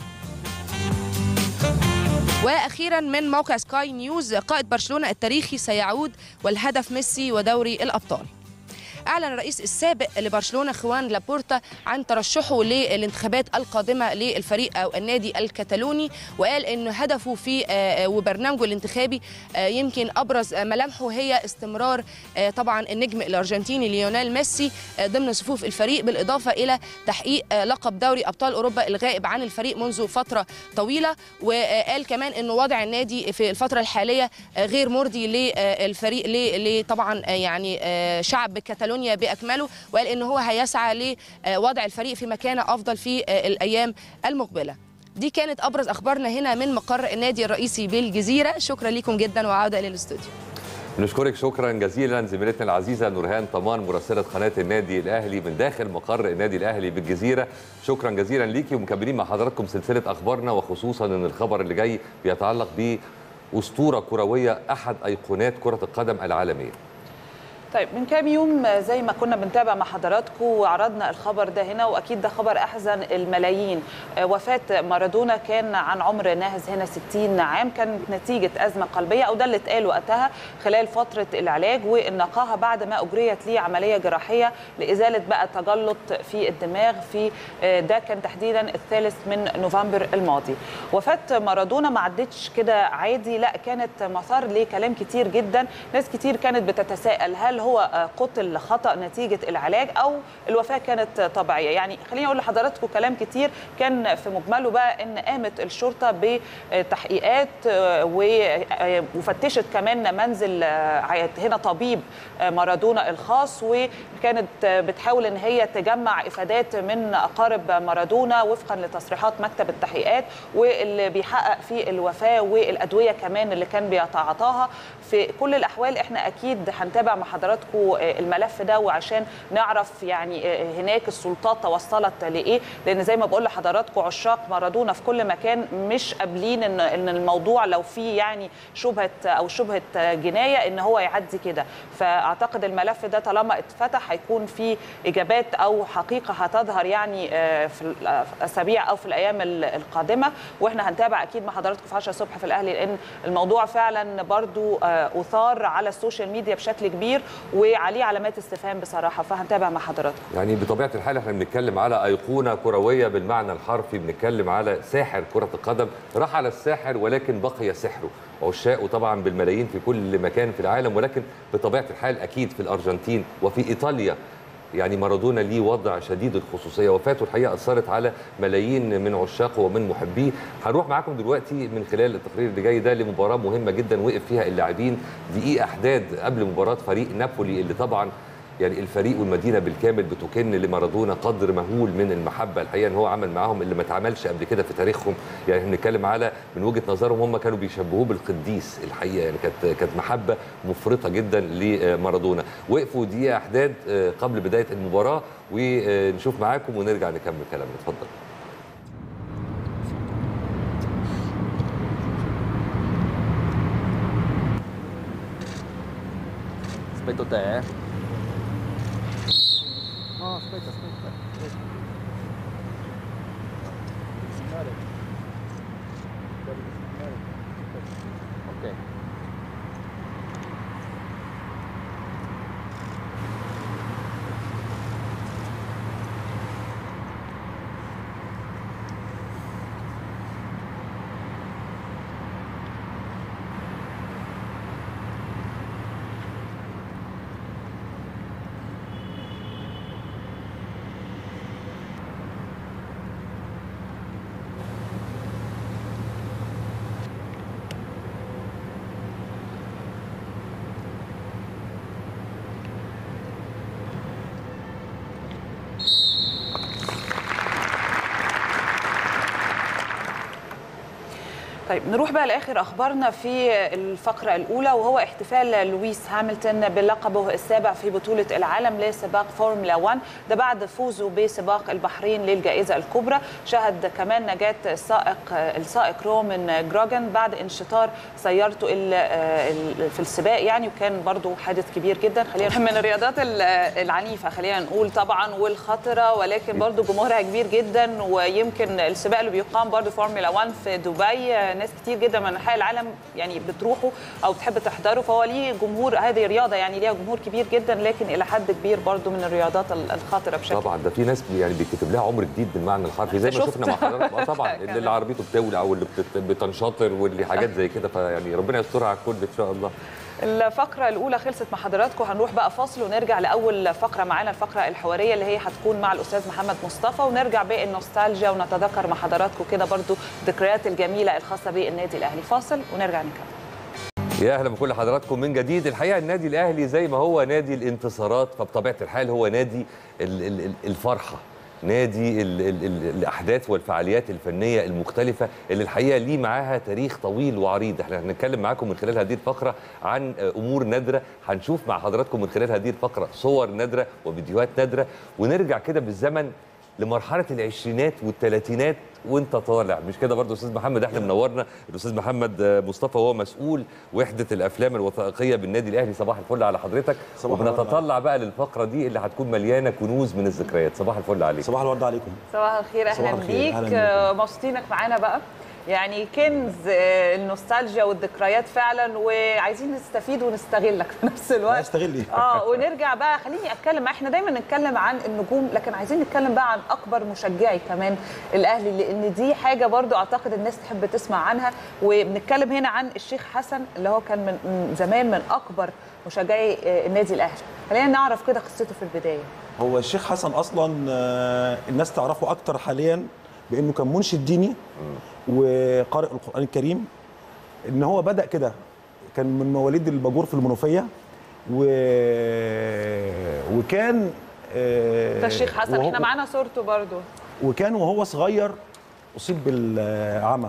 واخيرا من موقع سكاي نيوز قائد برشلونه التاريخي سيعود والهدف ميسي ودوري الابطال اعلن الرئيس السابق لبرشلونه خوان لابورتا عن ترشحه للانتخابات القادمه للفريق او النادي الكتالوني وقال ان هدفه في وبرنامجه الانتخابي يمكن ابرز ملامحه هي استمرار طبعا النجم الارجنتيني ليونيل ميسي ضمن صفوف الفريق بالاضافه الى تحقيق لقب دوري ابطال اوروبا الغائب عن الفريق منذ فتره طويله وقال كمان انه وضع النادي في الفتره الحاليه غير مرضي للفريق طبعا يعني شعب كتالونيا كاتالونيا باكمله وقال ان هو هيسعى لوضع الفريق في مكانه افضل في الايام المقبله دي كانت ابرز اخبارنا هنا من مقر النادي الرئيسي بالجزيره شكرا لكم جدا وعوده الى الاستوديو نشكرك شكرا جزيلا زميلتنا العزيزه نورهان طمان مراسله قناه النادي الاهلي من داخل مقر النادي الاهلي بالجزيره شكرا جزيلا ليكي ومكملين مع حضراتكم سلسله اخبارنا وخصوصا ان الخبر اللي جاي بيتعلق باسطوره كرويه احد ايقونات كره القدم العالميه طيب من كام يوم زي ما كنا بنتابع مع حضراتكم وعرضنا الخبر ده هنا واكيد ده خبر احزن الملايين وفاه مارادونا كان عن عمر ناهز هنا 60 عام كانت نتيجه ازمه قلبيه او ده اللي اتقال وقتها خلال فتره العلاج والنقاهه بعد ما اجريت ليه عمليه جراحيه لازاله بقى تجلط في الدماغ في ده كان تحديدا الثالث من نوفمبر الماضي وفاه مارادونا ما عدتش كده عادي لا كانت مثار لكلام كتير جدا ناس كتير كانت بتتساءل هل هو قتل خطا نتيجه العلاج او الوفاه كانت طبيعيه يعني خليني اقول لحضراتكم كلام كتير كان في مجمله بقى ان قامت الشرطه بتحقيقات وفتشت كمان منزل هنا طبيب مارادونا الخاص وكانت بتحاول ان هي تجمع افادات من اقارب مارادونا وفقا لتصريحات مكتب التحقيقات واللي بيحقق في الوفاه والادويه كمان اللي كان بيتعاطاها في كل الاحوال احنا اكيد هنتابع مع حضراتكم الملف ده وعشان نعرف يعني هناك السلطات توصلت لايه لان زي ما بقول لحضراتكم عشاق مارادونا في كل مكان مش قابلين ان ان الموضوع لو في يعني شبهه او شبهه جنايه ان هو يعدي كده فاعتقد الملف ده طالما اتفتح هيكون في اجابات او حقيقه هتظهر يعني في الاسابيع او في الايام القادمه واحنا هنتابع اكيد مع حضراتكم في 10 الصبح في الاهلي لان الموضوع فعلا برضو اثار على السوشيال ميديا بشكل كبير وعليه علامات استفهام بصراحه فهنتابع مع حضراتكم يعني بطبيعه الحال احنا بنتكلم على ايقونه كرويه بالمعنى الحرفي بنتكلم على ساحر كره القدم راح على الساحر ولكن بقي سحره عشاقه طبعا بالملايين في كل مكان في العالم ولكن بطبيعه الحال اكيد في الارجنتين وفي ايطاليا يعني مارادونا ليه وضع شديد الخصوصيه وفاته الحقيقه اثرت على ملايين من عشاقه ومن محبيه هنروح معاكم دلوقتي من خلال التقرير اللي جاي ده لمباراه مهمه جدا وقف فيها اللاعبين دقيقه احداد قبل مباراه فريق نابولي اللي طبعا يعني الفريق والمدينه بالكامل بتكن لمارادونا قدر مهول من المحبه الحقيقه ان هو عمل معاهم اللي ما اتعملش قبل كده في تاريخهم يعني بنتكلم على من وجهه نظرهم هم كانوا بيشبهوه بالقديس الحقيقه يعني كانت كانت محبه مفرطه جدا لمارادونا وقفوا دقيقه احداد قبل بدايه المباراه ونشوف معاكم ونرجع نكمل كلامنا اتفضل Aspetta te, eh. No, aspetta, aspetta. Ok. طيب نروح بقى لاخر اخبارنا في الفقره الاولى وهو احتفال لويس هامilton بلقبه السابع في بطوله العالم لسباق فورمولا 1 ده بعد فوزه بسباق البحرين للجائزه الكبرى شهد كمان نجاه السائق السائق رومان جروجن بعد انشطار سيارته في السباق يعني وكان برضو حادث كبير جدا خلينا من الرياضات العنيفه خلينا نقول طبعا والخطره ولكن برضو جمهورها كبير جدا ويمكن السباق اللي بيقام برضو فورمولا 1 في دبي ناس كتير جدا من انحاء العالم يعني بتروحوا او بتحب تحضروا فهو ليه جمهور هذه رياضه يعني ليها جمهور كبير جدا لكن الى حد كبير برضو من الرياضات الخطره بشكل طبعا ده في ناس يعني بيكتب لها عمر جديد بالمعنى الحرفي زي ما شفنا مع حضرتك طبعا اللي عربيته بتولع او اللي بتنشطر واللي حاجات زي كده فيعني ربنا يسترها على الكل ان شاء الله الفقرة الأولى خلصت مع حضراتكم هنروح بقى فاصل ونرجع لأول فقرة معانا الفقرة الحوارية اللي هي هتكون مع الأستاذ محمد مصطفى ونرجع بالنوستالجيا ونتذكر مع حضراتكم كده برضو الذكريات الجميلة الخاصة بالنادي الأهلي فاصل ونرجع نكمل يا اهلا بكل حضراتكم من جديد الحقيقه النادي الاهلي زي ما هو نادي الانتصارات فبطبيعه الحال هو نادي الفرحه نادي ال ال ال الاحداث والفعاليات الفنيه المختلفه اللي الحقيقه ليه معاها تاريخ طويل وعريض احنا هنتكلم معاكم من خلال هذه الفقره عن آه، امور نادره هنشوف مع حضراتكم من خلال هذه الفقره صور نادره وفيديوهات نادره ونرجع كده بالزمن لمرحله العشرينات والثلاثينات وانت طالع مش كده برضو استاذ محمد احنا منورنا الاستاذ محمد آه، مصطفى هو مسؤول وحده الافلام الوثائقيه بالنادي الاهلي صباح الفل على حضرتك صباح الورد وبنتطلع بقى للفقره دي اللي هتكون مليانه كنوز من الذكريات صباح الفل عليك صباح الورد عليكم صباح الخير صباح اهلا الخير، بيك أهلاً بيك. آه، مبسوطينك معانا بقى يعني كنز آه، النوستالجيا والذكريات فعلا وعايزين نستفيد ونستغلك في نفس الوقت استغلي اه ونرجع بقى خليني اتكلم احنا دايما نتكلم عن النجوم لكن عايزين نتكلم بقى عن اكبر مشجعي كمان الاهلي لان دي حاجه برضو اعتقد الناس تحب تسمع عنها وبنتكلم هنا عن الشيخ حسن اللي هو كان من من زمان من اكبر مشجعي آه، النادي الاهلي خلينا نعرف كده قصته في البدايه هو الشيخ حسن اصلا آه، الناس تعرفه اكتر حاليا بانه كان منشد ديني وقارئ القران الكريم ان هو بدا كده كان من مواليد الباجور في المنوفيه و... وكان آه، ده الشيخ حسن وهو- احنا معانا صورته برضو وكان وهو صغير اصيب بالعمى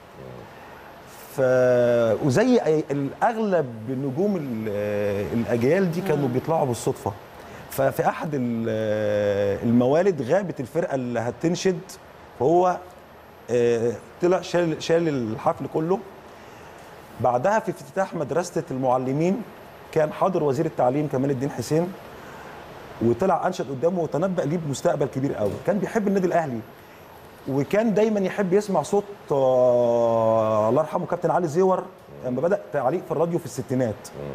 ف وزي أي- الاغلب نجوم ال- الاجيال دي كانوا بيطلعوا بالصدفه ففي احد ال- الموالد غابت الفرقه اللي هتنشد فهو آه، طلع شال شال الحفل كله بعدها في افتتاح مدرسه المعلمين كان حاضر وزير التعليم كمال الدين حسين وطلع انشد قدامه وتنبأ ليه بمستقبل كبير قوي كان بيحب النادي الاهلي وكان دايما يحب يسمع صوت آه، الله يرحمه كابتن علي زيور لما بدا تعليق في الراديو في الستينات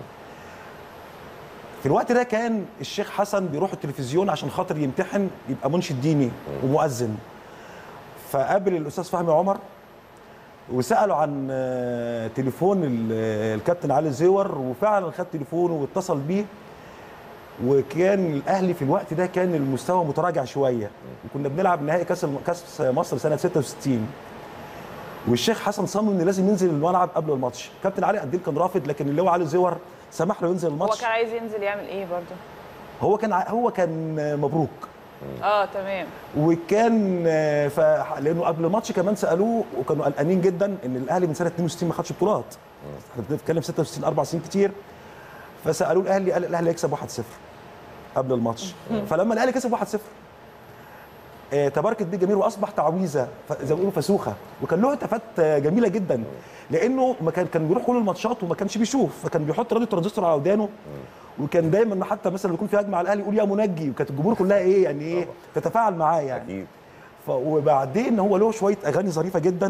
في الوقت ده كان الشيخ حسن بيروح التلفزيون عشان خاطر يمتحن يبقى منشد ديني ومؤذن فقابل الاستاذ فهمي عمر وسالوا عن آه، تليفون ال- الكابتن علي زيور وفعلا خد تليفونه واتصل بيه وكان الاهلي في الوقت ده كان المستوى متراجع شويه وكنا بنلعب نهائي كاس الم- كاس مصر سنه 66 والشيخ حسن صمم ان لازم ينزل الملعب قبل الماتش كابتن علي قديل كان رافض لكن اللي هو علي زيور سمح له ينزل هو الماتش كان عايز ينزل يعمل ايه برضو هو كان ع- هو كان مبروك اه تمام وكان آه، ف... لانه قبل الماتش كمان سالوه وكانوا قلقانين جدا ان الاهلي من سنه 62 ما خدش بطولات احنا بنتكلم 66 اربع سنين كتير فسالوه الاهلي قال الاهلي هيكسب 1-0 قبل الماتش فلما الاهلي كسب 1-0 آه، تباركت بيه الجميع واصبح تعويذه ف- زي ما بيقولوا فسوخه وكان له هتافات آه، جميله جدا لانه ما كان كان بيروح كل الماتشات وما كانش بيشوف فكان بيحط راديو ترانزستور على ودانه وكان دايما حتى مثلا يكون في هجمه على الاهلي يقول يا منجي وكانت الجمهور كلها ايه يعني ايه تتفاعل معاه يعني اكيد ف وبعدين هو له شويه اغاني ظريفه جدا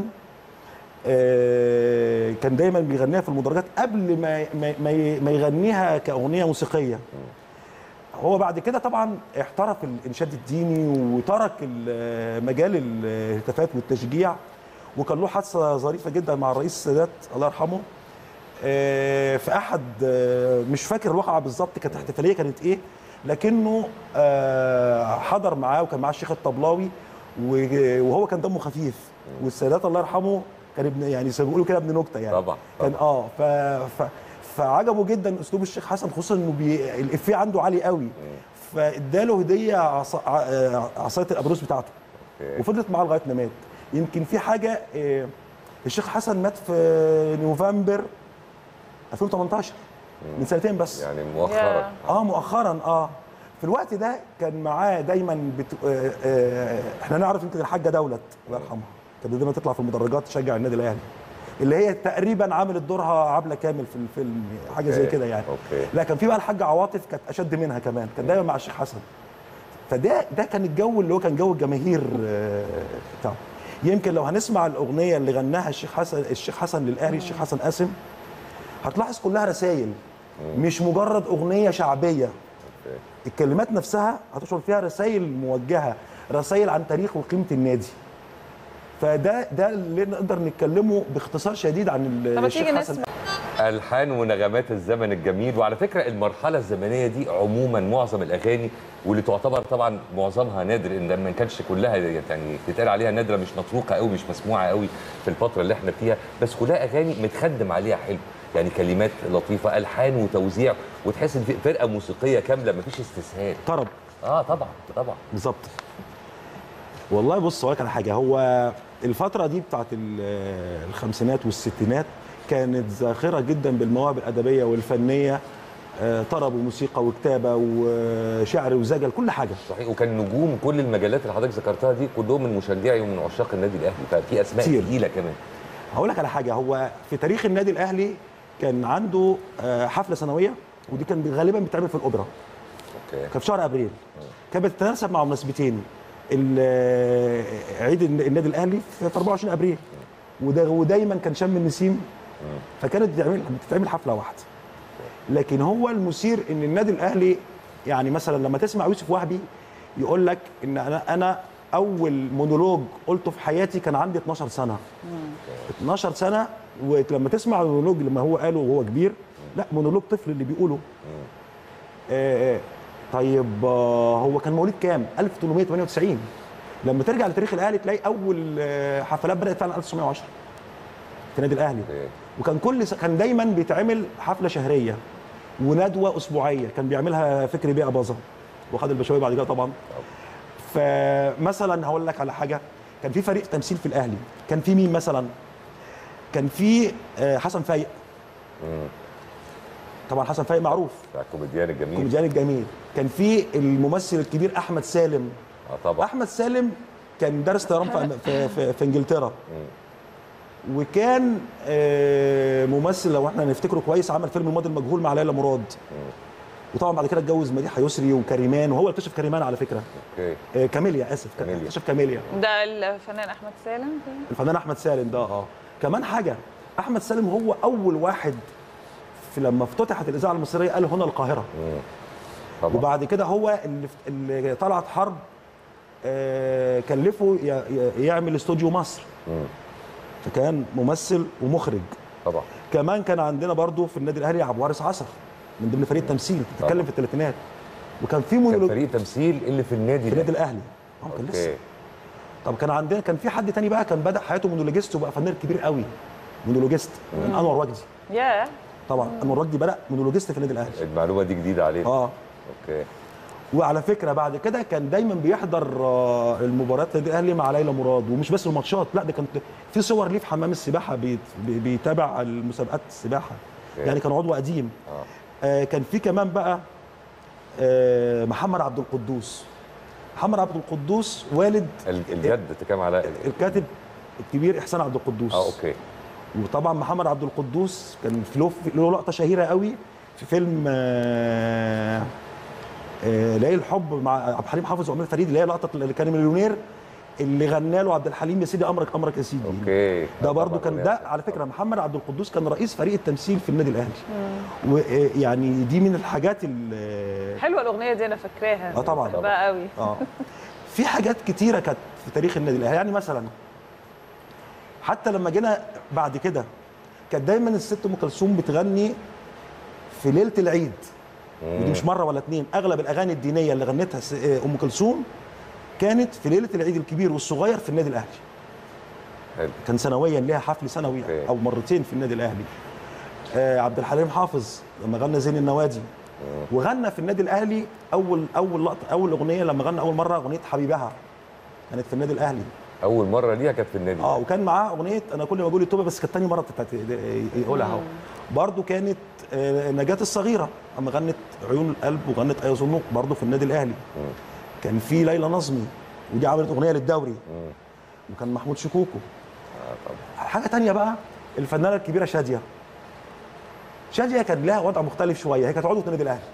آه، كان دايما بيغنيها في المدرجات قبل ما ما- ما ي- ما يغنيها كاغنيه موسيقيه هو بعد كده طبعا احترف الانشاد الديني وترك ال- مجال الهتافات والتشجيع وكان له حادثه ظريفه جدا مع الرئيس السادات الله يرحمه آه، في احد آه، مش فاكر الواقعه بالظبط كانت احتفاليه كانت ايه لكنه آه، حضر معاه وكان معاه الشيخ الطبلاوي و- وهو كان دمه خفيف والسادات الله يرحمه كان ابن يعني زي ما بيقولوا كده ابن نكته يعني طبعا كان اه ف, ف فعجبه جدا اسلوب الشيخ حسن خصوصا انه بي... الافيه عنده عالي قوي فاداله هديه عصا... ع- آه، عصايه الابروس بتاعته وفضلت معاه لغايه ما مات يمكن في حاجه آه، الشيخ حسن مات في نوفمبر 2018 من سنتين بس يعني مؤخرا اه مؤخرا اه في الوقت ده كان معاه دايما بت... آه آه احنا نعرف يمكن الحاجه دولت الله يرحمها كانت دايما تطلع في المدرجات تشجع النادي الاهلي اللي هي تقريبا عملت دورها عبله كامل في الفيلم حاجه زي أوكي. كده يعني أوكي. لا كان في بقى الحاجه عواطف كانت اشد منها كمان كان دايما مع الشيخ حسن فده ده كان الجو اللي هو كان جو الجماهير آه، بتاعه يمكن لو هنسمع الاغنيه اللي غناها الشيخ حسن الشيخ حسن للاهلي الشيخ حسن قاسم هتلاحظ كلها رسائل مش مجرد اغنيه شعبيه الكلمات نفسها هتشعر فيها رسائل موجهه رسائل عن تاريخ وقيمه النادي فده ده اللي نقدر نتكلمه باختصار شديد عن ال- طب ما الشيخ تيجي حسن نسمع الحان ونغمات الزمن الجميل وعلى فكره المرحله الزمنيه دي عموما معظم الاغاني واللي تعتبر طبعا معظمها نادر ان ما كانش كلها يعني تتقال عليها نادره مش مطروقه قوي مش مسموعه قوي في الفتره اللي احنا فيها بس كلها اغاني متخدم عليها حلو يعني كلمات لطيفه الحان وتوزيع وتحس ان في فرقه موسيقيه كامله مفيش استسهال طرب اه طبعا طبعا بالظبط والله بص اقول لك على حاجه هو الفتره دي بتاعت ال- الخمسينات والستينات كانت زاخره جدا بالمواهب الادبيه والفنيه آه، طرب وموسيقى وكتابه وشعر وزجل كل حاجه صحيح وكان نجوم كل المجالات اللي حضرتك ذكرتها دي كلهم من مشجعي ومن عشاق النادي الاهلي ففي اسماء كتير. تقيله كمان هقول لك على حاجه هو في تاريخ النادي الاهلي كان عنده آه، حفله سنويه ودي كان غالبا بتتعمل في الاوبرا اوكي كان في شهر ابريل كانت بتتناسب مع مناسبتين ال- آه، عيد الن- النادي الاهلي في في 24 ابريل وده ودايما كان شم النسيم فكانت بتعمل بتتعمل حفله واحده لكن هو المثير ان النادي الاهلي يعني مثلا لما تسمع يوسف وهبي يقول لك ان انا انا اول مونولوج قلته في حياتي كان عندي 12 سنه 12 سنه ولما تسمع المونولوج لما هو قاله وهو كبير لا مونولوج طفل اللي بيقوله آه طيب آه هو كان مواليد كام 1898 لما ترجع لتاريخ الاهلي تلاقي اول آه حفلات بدات فعلا 1910 في النادي الاهلي وكان كل س... كان دايما بيتعمل حفله شهريه وندوه اسبوعيه كان بيعملها فكري بيه اباظه وخد البشوي بعد كده طبعا فمثلا هقول لك على حاجه كان في فريق تمثيل في الاهلي كان في مين مثلا كان في آه، حسن فايق طبعا حسن فايق معروف بتاع الكوميديان الجميل الكوميديان الجميل كان في الممثل الكبير احمد سالم اه طبعا احمد سالم كان دارس طيران في, في, في, في انجلترا وكان آه، ممثل لو احنا نفتكره كويس عمل فيلم الماضي المجهول مع ليلى مراد وطبعا بعد كده اتجوز مديحه يسري وكريمان وهو اللي اكتشف كريمان على فكره اوكي آه، كاميليا اسف كاميليا. اكتشف كاميليا ده الفنان احمد سالم الفنان احمد سالم ده اه كمان حاجه احمد سالم هو اول واحد في لما افتتحت الاذاعه المصريه قال هنا القاهره طبعا. وبعد كده هو اللي, اللي طلعت حرب آه، كلفه ي- ي- يعمل استوديو مصر فكان ممثل ومخرج طبعا كمان كان عندنا برضو في النادي الاهلي عبد الوارث عصر من ضمن فريق التمثيل بتتكلم في الثلاثينات وكان في كان مونولوج فريق تمثيل اللي في النادي في النادي الاهلي اه كان لسه اوكي طب كان عندنا كان في حد تاني بقى كان بدا حياته مونولوجيست وبقى فنان كبير قوي مونولوجيست كان انور وجدي ياه طبعا انور وجدي بدا مونولوجيست في النادي الاهلي المعلومه دي جديده علينا اه اوكي وعلى فكره بعد كده كان دايما بيحضر آه، المباريات النادي الاهلي مع ليلى مراد ومش بس الماتشات لا ده كان في صور ليه في حمام السباحه بيت- بي- بيتابع المسابقات السباحه أوكي. يعني كان عضو قديم اه آه كان في كمان بقى آه محمد عبد القدوس محمد عبد القدوس والد ال- الجد تكلم على الكاتب الكبير احسان عبد القدوس اه اوكي وطبعا محمد عبد القدوس كان في له له لقطه شهيره قوي في فيلم آه، آه، ليالي الحب مع عبد الحليم حافظ وامير فريد اللي هي لقطه اللي كان مليونير اللي غنى له عبد الحليم يا سيدي امرك امرك يا سيدي اوكي ده برضو كان ده على فكره محمد عبد القدوس كان رئيس فريق التمثيل في النادي الاهلي ويعني دي من الحاجات اللي حلوه الاغنيه دي انا فاكراها اه طبعا بحبها قوي اه في حاجات كتيره كانت في تاريخ النادي الاهلي يعني مثلا حتى لما جينا بعد كده كانت دايما الست ام كلثوم بتغني في ليله العيد ودي مش مره ولا اتنين اغلب الاغاني الدينيه اللي غنتها س- ام كلثوم كانت في ليله العيد الكبير والصغير في النادي الاهلي حلو. كان سنويا ليها حفل سنوي أوكي. او مرتين في النادي الاهلي آه عبد الحليم حافظ لما غنى زين النوادي وغنى في النادي الاهلي اول اول لقطه اول اغنيه لما غنى اول مره اغنيه حبيبها كانت في النادي الاهلي اول مره ليها كانت في النادي اه وكان معاه اغنيه انا كل ما اقول التوبه بس كانت تاني مره تت- يقولها هو برضه كانت آه، نجاة الصغيره اما غنت عيون القلب وغنت ايظنوك برضه في النادي الاهلي كان في ليلى نظمي ودي عملت اغنيه للدوري وكان محمود شكوكو حاجه تانية بقى الفنانه الكبيره شاديه شاديه كان لها وضع مختلف شويه هي كانت عضوه النادي الاهلي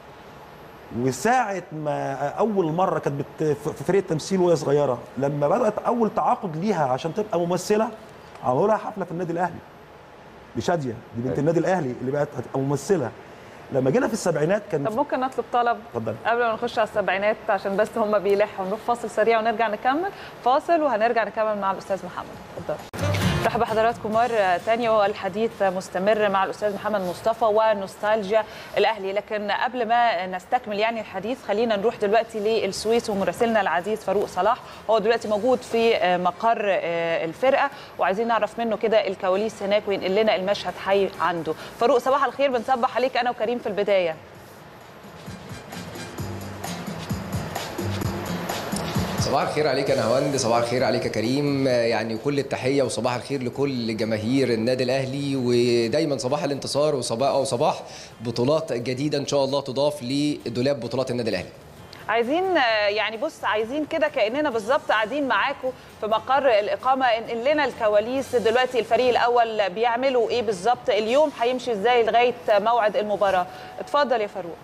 وساعة ما أول مرة كانت بت- في فريق التمثيل وهي صغيرة لما بدأت أول تعاقد ليها عشان تبقى ممثلة عملوا لها حفلة في النادي الأهلي لشادية دي بنت أيوة. النادي الأهلي اللي بقت هتبقى ممثلة لما جينا في السبعينات كان طب ممكن نطلب طلب اتفضل قبل ما نخش على السبعينات عشان بس هم بيلحوا نروح فاصل سريع ونرجع نكمل فاصل وهنرجع نكمل مع الاستاذ محمد اتفضل مرحبا بحضراتكم مرة تانية والحديث مستمر مع الأستاذ محمد مصطفى ونوستالجيا الأهلي لكن قبل ما نستكمل يعني الحديث خلينا نروح دلوقتي للسويس ومراسلنا العزيز فاروق صلاح هو دلوقتي موجود في مقر الفرقة وعايزين نعرف منه كده الكواليس هناك وينقل لنا المشهد حي عنده فاروق صباح الخير بنصبح عليك أنا وكريم في البداية صباح الخير عليك يا نهاوند صباح الخير عليك يا كريم يعني كل التحيه وصباح الخير لكل جماهير النادي الاهلي ودايما صباح الانتصار وصباح او صباح بطولات جديده ان شاء الله تضاف لدولاب بطولات النادي الاهلي عايزين آه، يعني بص عايزين كده كاننا بالظبط قاعدين معاكم في مقر الاقامه انقل لنا الكواليس دلوقتي الفريق الاول بيعملوا ايه بالظبط اليوم هيمشي ازاي لغايه موعد المباراه اتفضل يا فاروق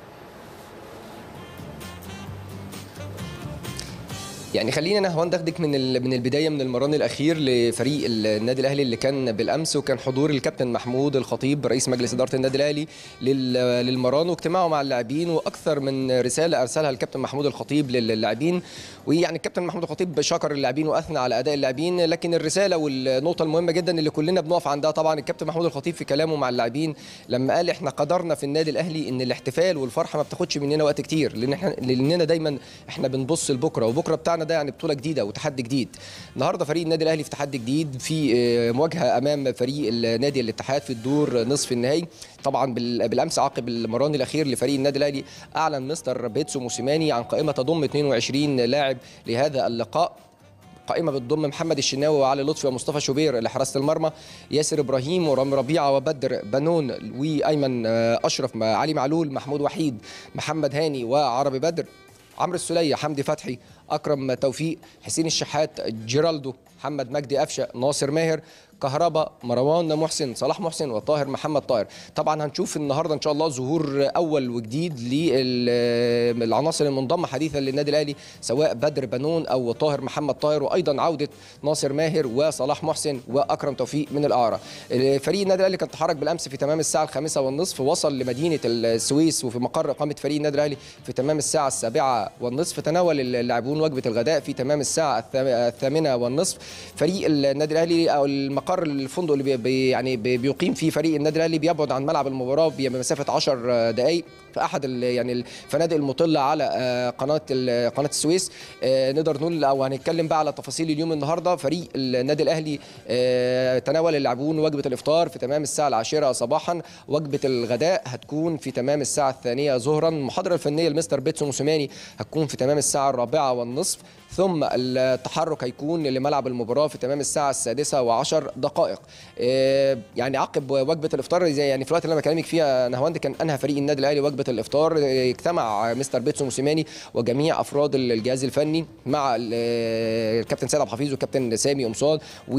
يعني خلينا نهوان ناخدك من ال- من البدايه من المران الاخير لفريق النادي الاهلي اللي كان بالامس وكان حضور الكابتن محمود الخطيب رئيس مجلس اداره النادي الاهلي لل- للمران واجتماعه مع اللاعبين واكثر من رساله ارسلها الكابتن محمود الخطيب للاعبين ويعني الكابتن محمود الخطيب شكر اللاعبين واثنى على اداء اللاعبين لكن الرساله والنقطه المهمه جدا اللي كلنا بنقف عندها طبعا الكابتن محمود الخطيب في كلامه مع اللاعبين لما قال احنا قدرنا في النادي الاهلي ان الاحتفال والفرحه ما بتاخدش مننا وقت كتير لان احنا لاننا دايما احنا بنبص لبكره وبكره بتاعنا ده يعني بطوله جديده وتحدي جديد النهارده فريق النادي الاهلي في تحدي جديد في آه، مواجهه امام فريق النادي الاتحاد في الدور نصف النهائي طبعا بال- بالامس عقب المران الاخير لفريق النادي الاهلي اعلن مستر بيتسو موسيماني عن قائمه تضم 22 لاعب لهذا اللقاء قائمة بتضم محمد الشناوي وعلي لطفي ومصطفى شوبير لحراسة المرمى ياسر إبراهيم ورامي ربيعة وبدر بنون وأيمن آه، أشرف مع علي معلول محمود وحيد محمد هاني وعربي بدر عمرو السلية حمدي فتحي أكرم توفيق حسين الشحات جيرالدو محمد مجدي قفشة ناصر ماهر كهربا مروان محسن صلاح محسن وطاهر محمد طاهر طبعا هنشوف النهارده ان شاء الله ظهور اول وجديد للعناصر المنضمه حديثا للنادي الاهلي سواء بدر بنون او طاهر محمد طاهر وايضا عوده ناصر ماهر وصلاح محسن واكرم توفيق من الاعاره فريق النادي الاهلي كان تحرك بالامس في تمام الساعه الخامسة والنصف وصل لمدينه السويس وفي مقر اقامه فريق النادي الاهلي في تمام الساعه السابعة والنصف تناول اللاعبون وجبه الغداء في تمام الساعه الثام- الثامنة والنصف فريق النادي الاهلي او المقر الفندق اللي بي- بي يعني بي- بيقيم فيه فريق النادي الاهلي بيبعد عن ملعب المباراه بمسافه 10 دقائق في احد ال- يعني الفنادق المطله على آه، قناه ال- قناه السويس آه، نقدر نقول او هنتكلم بقى على تفاصيل اليوم النهارده فريق النادي الاهلي آه، تناول اللاعبون وجبه الافطار في تمام الساعه العاشرة صباحا وجبه الغداء هتكون في تمام الساعه الثانية ظهرا المحاضره الفنيه لمستر بيتسو موسيماني هتكون في تمام الساعه الرابعة والنصف ثم التحرك هيكون لملعب المباراه في تمام الساعه السادسة وعشر دقائق آه، يعني عقب وجبه الافطار زي يعني في الوقت اللي انا بكلمك فيها نهواند كان انهى فريق النادي الاهلي وجبه الافطار آه، اجتمع مستر بيتسو موسيماني وجميع افراد الجهاز الفني مع ال- آه، الكابتن سيد عبد الحفيظ والكابتن سامي قمصان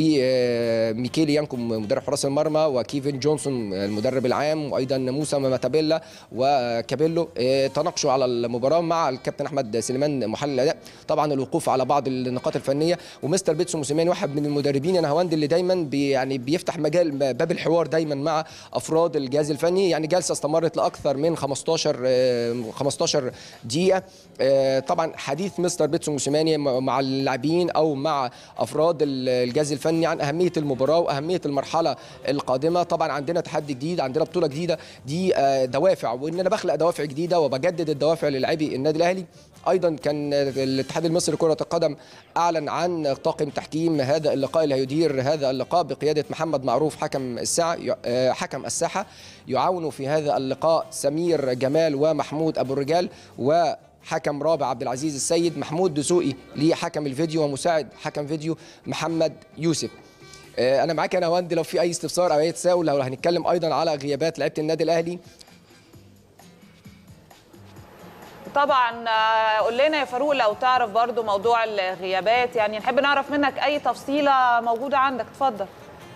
وميكيل يانكم مدرب حراس المرمى وكيفن جونسون المدرب العام وايضا موسى ماتابيلا وكابيلو آه، تناقشوا على المباراه مع الكابتن احمد سليمان محلل الاداء طبعا الوقوف على بعض النقاط الفنيه ومستر بيتسو موسيماني واحد من المدربين يا نهاوند اللي دايما بي يعني بيفتح مجال باب الحوار دايما مع افراد الجهاز الفني يعني جلسه استمرت لاكثر من 15 آه، 15 دقيقه آه، طبعا حديث مستر بيتسو موسيماني م- مع اللاعبين او مع افراد ال- الجهاز الفني عن اهميه المباراه واهميه المرحله القادمه طبعا عندنا تحدي جديد عندنا بطوله جديده دي آه، دوافع وان انا بخلق دوافع جديده وبجدد الدوافع للاعبي النادي الاهلي ايضا كان الاتحاد المصري لكره القدم اعلن عن طاقم تحكيم هذا اللقاء اللي هيدير هذا اللقاء بقياده محمد معروف حكم الساعه آه، حكم الساحه يعاون في هذا اللقاء سمير جمال ومحمود ابو الرجال و حكم رابع عبد العزيز السيد محمود دسوقي لحكم الفيديو ومساعد حكم فيديو محمد يوسف آه، انا معاك يا نواند لو في اي استفسار او اي تساؤل لو هنتكلم ايضا على غيابات لعيبه النادي الاهلي طبعا آه، قول لنا يا فاروق لو تعرف برضو موضوع الغيابات يعني نحب نعرف منك اي تفصيله موجوده عندك اتفضل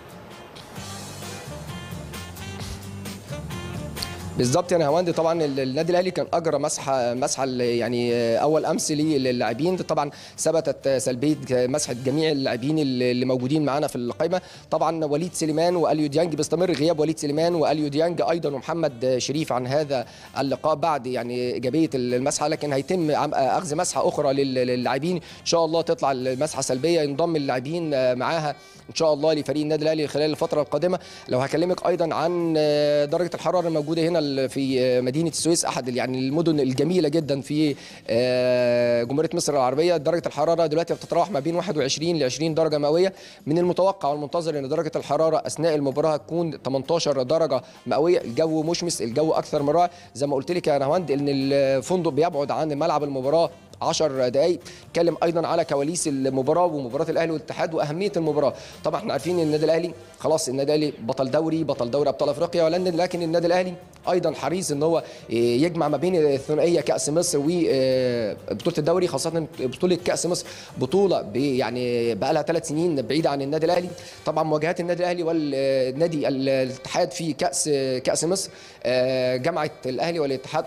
بالظبط يا نهاوند طبعا ال- النادي الاهلي كان اجرى مسحه مسحه ال- يعني اول امس للاعبين طبعا ثبتت سلبيه مسحه جميع اللاعبين اللي اللي موجودين معانا في القائمه طبعا وليد سليمان واليو ديانج بيستمر غياب وليد سليمان واليو ديانج ايضا ومحمد شريف عن هذا اللقاء بعد يعني ايجابيه المسحه لكن هيتم عم- اخذ مسحه اخرى لل- للاعبين ان شاء الله تطلع المسحه سلبيه ينضم اللاعبين معاها ان شاء الله لفريق النادي الاهلي خلال الفتره القادمه لو هكلمك ايضا عن درجه الحراره الموجوده هنا في مدينه السويس احد يعني المدن الجميله جدا في جمهوريه مصر العربيه درجه الحراره دلوقتي بتتراوح ما بين 21 ل 20 درجه مئويه من المتوقع والمنتظر ان درجه الحراره اثناء المباراه تكون 18 درجه مئويه الجو مشمس الجو اكثر من رائع زي ما قلت لك يا نهاوند ان الفندق بيبعد عن ملعب المباراه 10 دقائق اتكلم ايضا على كواليس المباراه ومباراه الاهلي والاتحاد واهميه المباراه طبعا احنا عارفين ان النادي الاهلي خلاص النادي الاهلي بطل دوري بطل دوري ابطال افريقيا ولكن لكن النادي الاهلي ايضا حريص ان هو يجمع ما بين الثنائيه كاس مصر وبطوله الدوري خاصه بطوله كاس مصر بطوله ب- يعني بقى لها ثلاث سنين بعيده عن النادي الاهلي طبعا مواجهات النادي الاهلي والنادي الاتحاد في كاس كاس مصر آه، جمعت الاهلي والاتحاد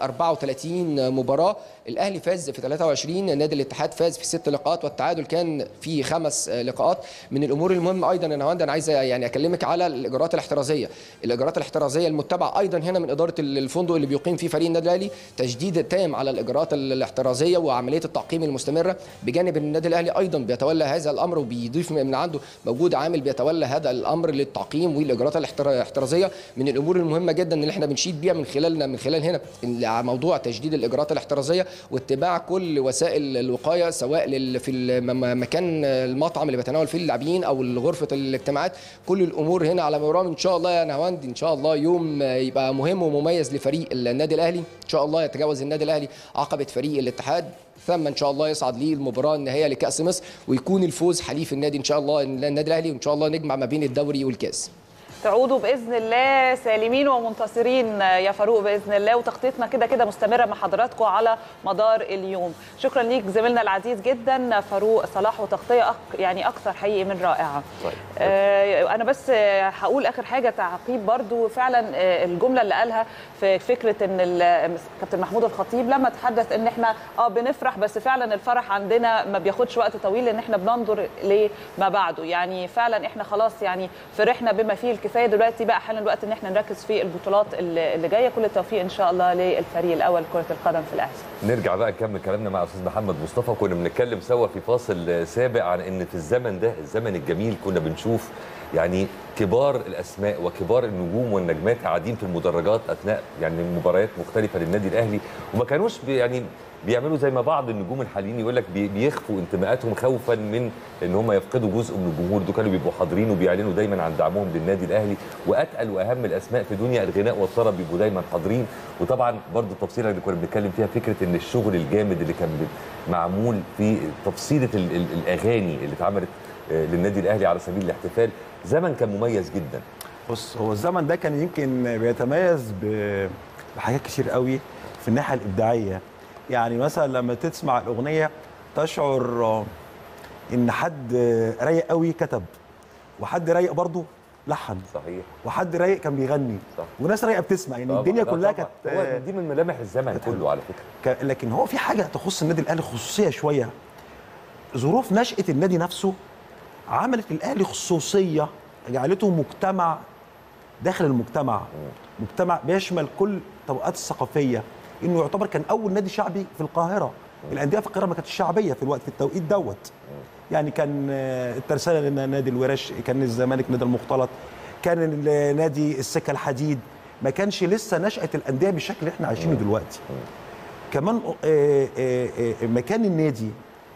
34 مباراه الاهلي فاز في 23 نادي الاتحاد فاز في ست لقاءات والتعادل كان في خمس آه، لقاءات من الامور المهمه ايضا انا هوند انا عايز يعني اكلمك على الاجراءات الاحترازيه الاجراءات الاحترازيه المتبعه ايضا هنا من اداره الفندق اللي بيقيم فيه فريق النادي الاهلي تجديد تام على الاجراءات الاحترازيه وعمليه التعقيم المستمره بجانب ان النادي الاهلي ايضا بيتولى هذا الامر وبيضيف من عنده موجود عامل بيتولى هذا الامر للتعقيم والاجراءات الاحترا- الاحترازيه من الامور المهمه جدا اللي احنا بنشيد بيها من خلالنا من خلال هنا إن موضوع تجديد الاجراءات الاحترازيه واتباع كل وسائل الوقايه سواء لل- في الم- مكان المطعم اللي بيتناول فيه اللاعبين او غرفه الاجتماعات كل الامور هنا على مرام ان شاء الله يا نهاوند ان شاء الله يوم يبقى مهم ومميز لفريق النادي الاهلي ان شاء الله يتجاوز النادي الاهلي عقبه فريق الاتحاد ثم ان شاء الله يصعد ليه المباراه النهائيه لكاس مصر ويكون الفوز حليف النادي ان شاء الله النادي الاهلي وان شاء الله نجمع ما بين الدوري والكاس تعودوا باذن الله سالمين ومنتصرين يا فاروق باذن الله وتغطيتنا كده كده مستمره مع حضراتكم على مدار اليوم شكرا ليك زميلنا العزيز جدا فاروق صلاح وتغطيه أك يعني اكثر حقيقي من رائعه طيب. آه انا بس آه، هقول اخر حاجه تعقيب برضو فعلا آه، الجمله اللي قالها في فكره ان ال- كابتن محمود الخطيب لما تحدث ان احنا اه بنفرح بس فعلا الفرح عندنا ما بياخدش وقت طويل لان احنا بننظر لما بعده يعني فعلا احنا خلاص يعني فرحنا بما فيه الكفايه دلوقتي بقى حان الوقت ان احنا نركز في البطولات اللي اللي جايه كل التوفيق ان شاء الله للفريق الاول كره القدم في الاهلي نرجع بقى نكمل كلامنا مع استاذ محمد مصطفى كنا بنتكلم سوا في فاصل سابق عن ان في الزمن ده الزمن الجميل كنا بنشوف يعني كبار الاسماء وكبار النجوم والنجمات قاعدين في المدرجات اثناء يعني مباريات مختلفه للنادي الاهلي وما كانوش بي يعني بيعملوا زي ما بعض النجوم الحاليين يقول لك بي- بيخفوا انتماءاتهم خوفا من ان هم يفقدوا جزء من الجمهور دول كانوا بيبقوا حاضرين وبيعلنوا دايما عن دعمهم للنادي الاهلي واتقل واهم الاسماء في دنيا الغناء والطرب بيبقوا دايما حاضرين وطبعا برضو التفصيله اللي كنا بنتكلم فيها فكره ان الشغل الجامد اللي كان بي- معمول في تفصيله ال- ال- الاغاني اللي اتعملت آه، للنادي الاهلي على سبيل الاحتفال زمن كان مميز جدا بص هو الزمن ده كان يمكن بيتميز ب- بحاجات كتير قوي في الناحيه الابداعيه يعني مثلا لما تسمع الاغنيه تشعر آه، ان حد آه، رايق قوي كتب وحد رايق برضه لحن صحيح وحد رايق كان بيغني صح. وناس رايقه بتسمع يعني طبعاً. الدنيا لا كلها طبعاً. كانت هو آه، دي من ملامح الزمن كله على فكره ك- لكن هو في حاجه تخص النادي الاهلي خصوصيه شويه ظروف نشاه النادي نفسه عملت الاهلي خصوصيه جعلته مجتمع داخل المجتمع مجتمع بيشمل كل الطبقات الثقافيه انه يعتبر كان اول نادي شعبي في القاهره الانديه في القاهره ما كانتش شعبيه في الوقت في التوقيت دوت يعني كان آه، الترسانه لنا نادي الورش كان الزمالك نادي المختلط كان ال- نادي السكه الحديد ما كانش لسه نشاه الانديه بالشكل اللي احنا عايشينه دلوقتي كمان آه، آه، آه، مكان النادي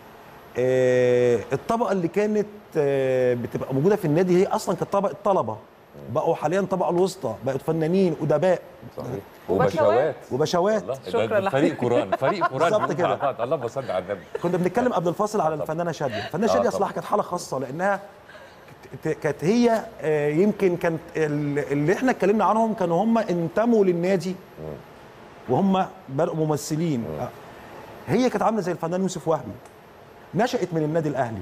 آه، الطبقه اللي كانت آه، بتبقى موجوده في النادي هي اصلا كانت طبقه طلبه بقوا حاليا الطبقه الوسطى بقت فنانين ادباء صحيح وبشوات وبشوات الله ده- ده فريق قران فريق قران بالظبط كده بعض. اللهم صل على النبي كنا بنتكلم قبل الفاصل على الفنانه شاديه الفنانه آه شاديه طبعا. صراحه كانت حاله خاصه لانها كت- كانت هي آه، يمكن كانت ال- اللي احنا اتكلمنا عنهم كانوا هم انتموا للنادي وهم بقوا ممثلين آه. هي كانت عامله زي الفنان يوسف وهبي نشأت من النادي الاهلي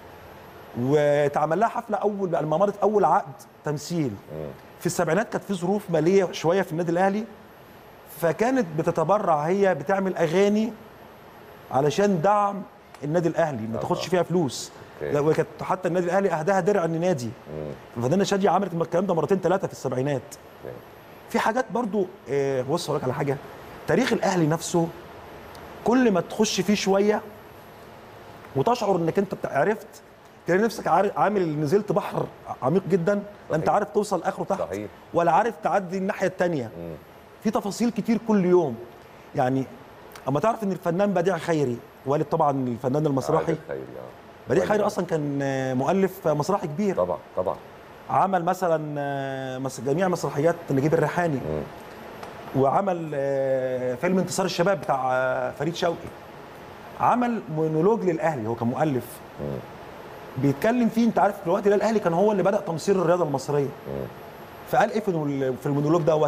واتعمل لها حفله اول لما مضت اول عقد تمثيل في السبعينات كانت في ظروف ماليه شويه في النادي الاهلي فكانت بتتبرع هي بتعمل اغاني علشان دعم النادي الاهلي ما تاخدش فيها فلوس أوكي. لا وكانت حتى النادي الاهلي اهداها درع النادي الفنانه شاديه عملت الكلام ده مرتين ثلاثه في السبعينات في حاجات برضو آه، بص اقول لك على حاجه تاريخ الاهلي نفسه كل ما تخش فيه شويه وتشعر انك انت بتاع- عرفت تلاقي نفسك عارف عامل نزلت بحر عميق جدا لا انت عارف توصل اخره تحت صحيح. ولا عارف تعدي الناحيه الثانيه في تفاصيل كتير كل يوم يعني اما تعرف ان الفنان بديع خيري والد طبعا الفنان المسرحي عادل خيري اه بديع خيري اصلا كان آه، مؤلف مسرحي كبير طبعا طبعا عمل مثلا آه، مس- جميع مسرحيات نجيب الريحاني وعمل آه، فيلم انتصار الشباب بتاع آه، فريد شوقي عمل مونولوج للاهلي هو كان مؤلف بيتكلم فيه انت عارف في الوقت ده الاهلي كان هو اللي بدا تمصير الرياضه المصريه فقال ايه في المول- في المونولوج دوت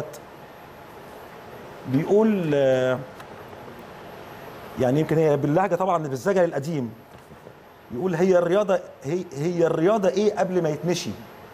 بيقول آه، يعني يمكن هي باللهجه طبعا بالزجل القديم يقول هي الرياضه هي هي الرياضه ايه قبل ما يتمشي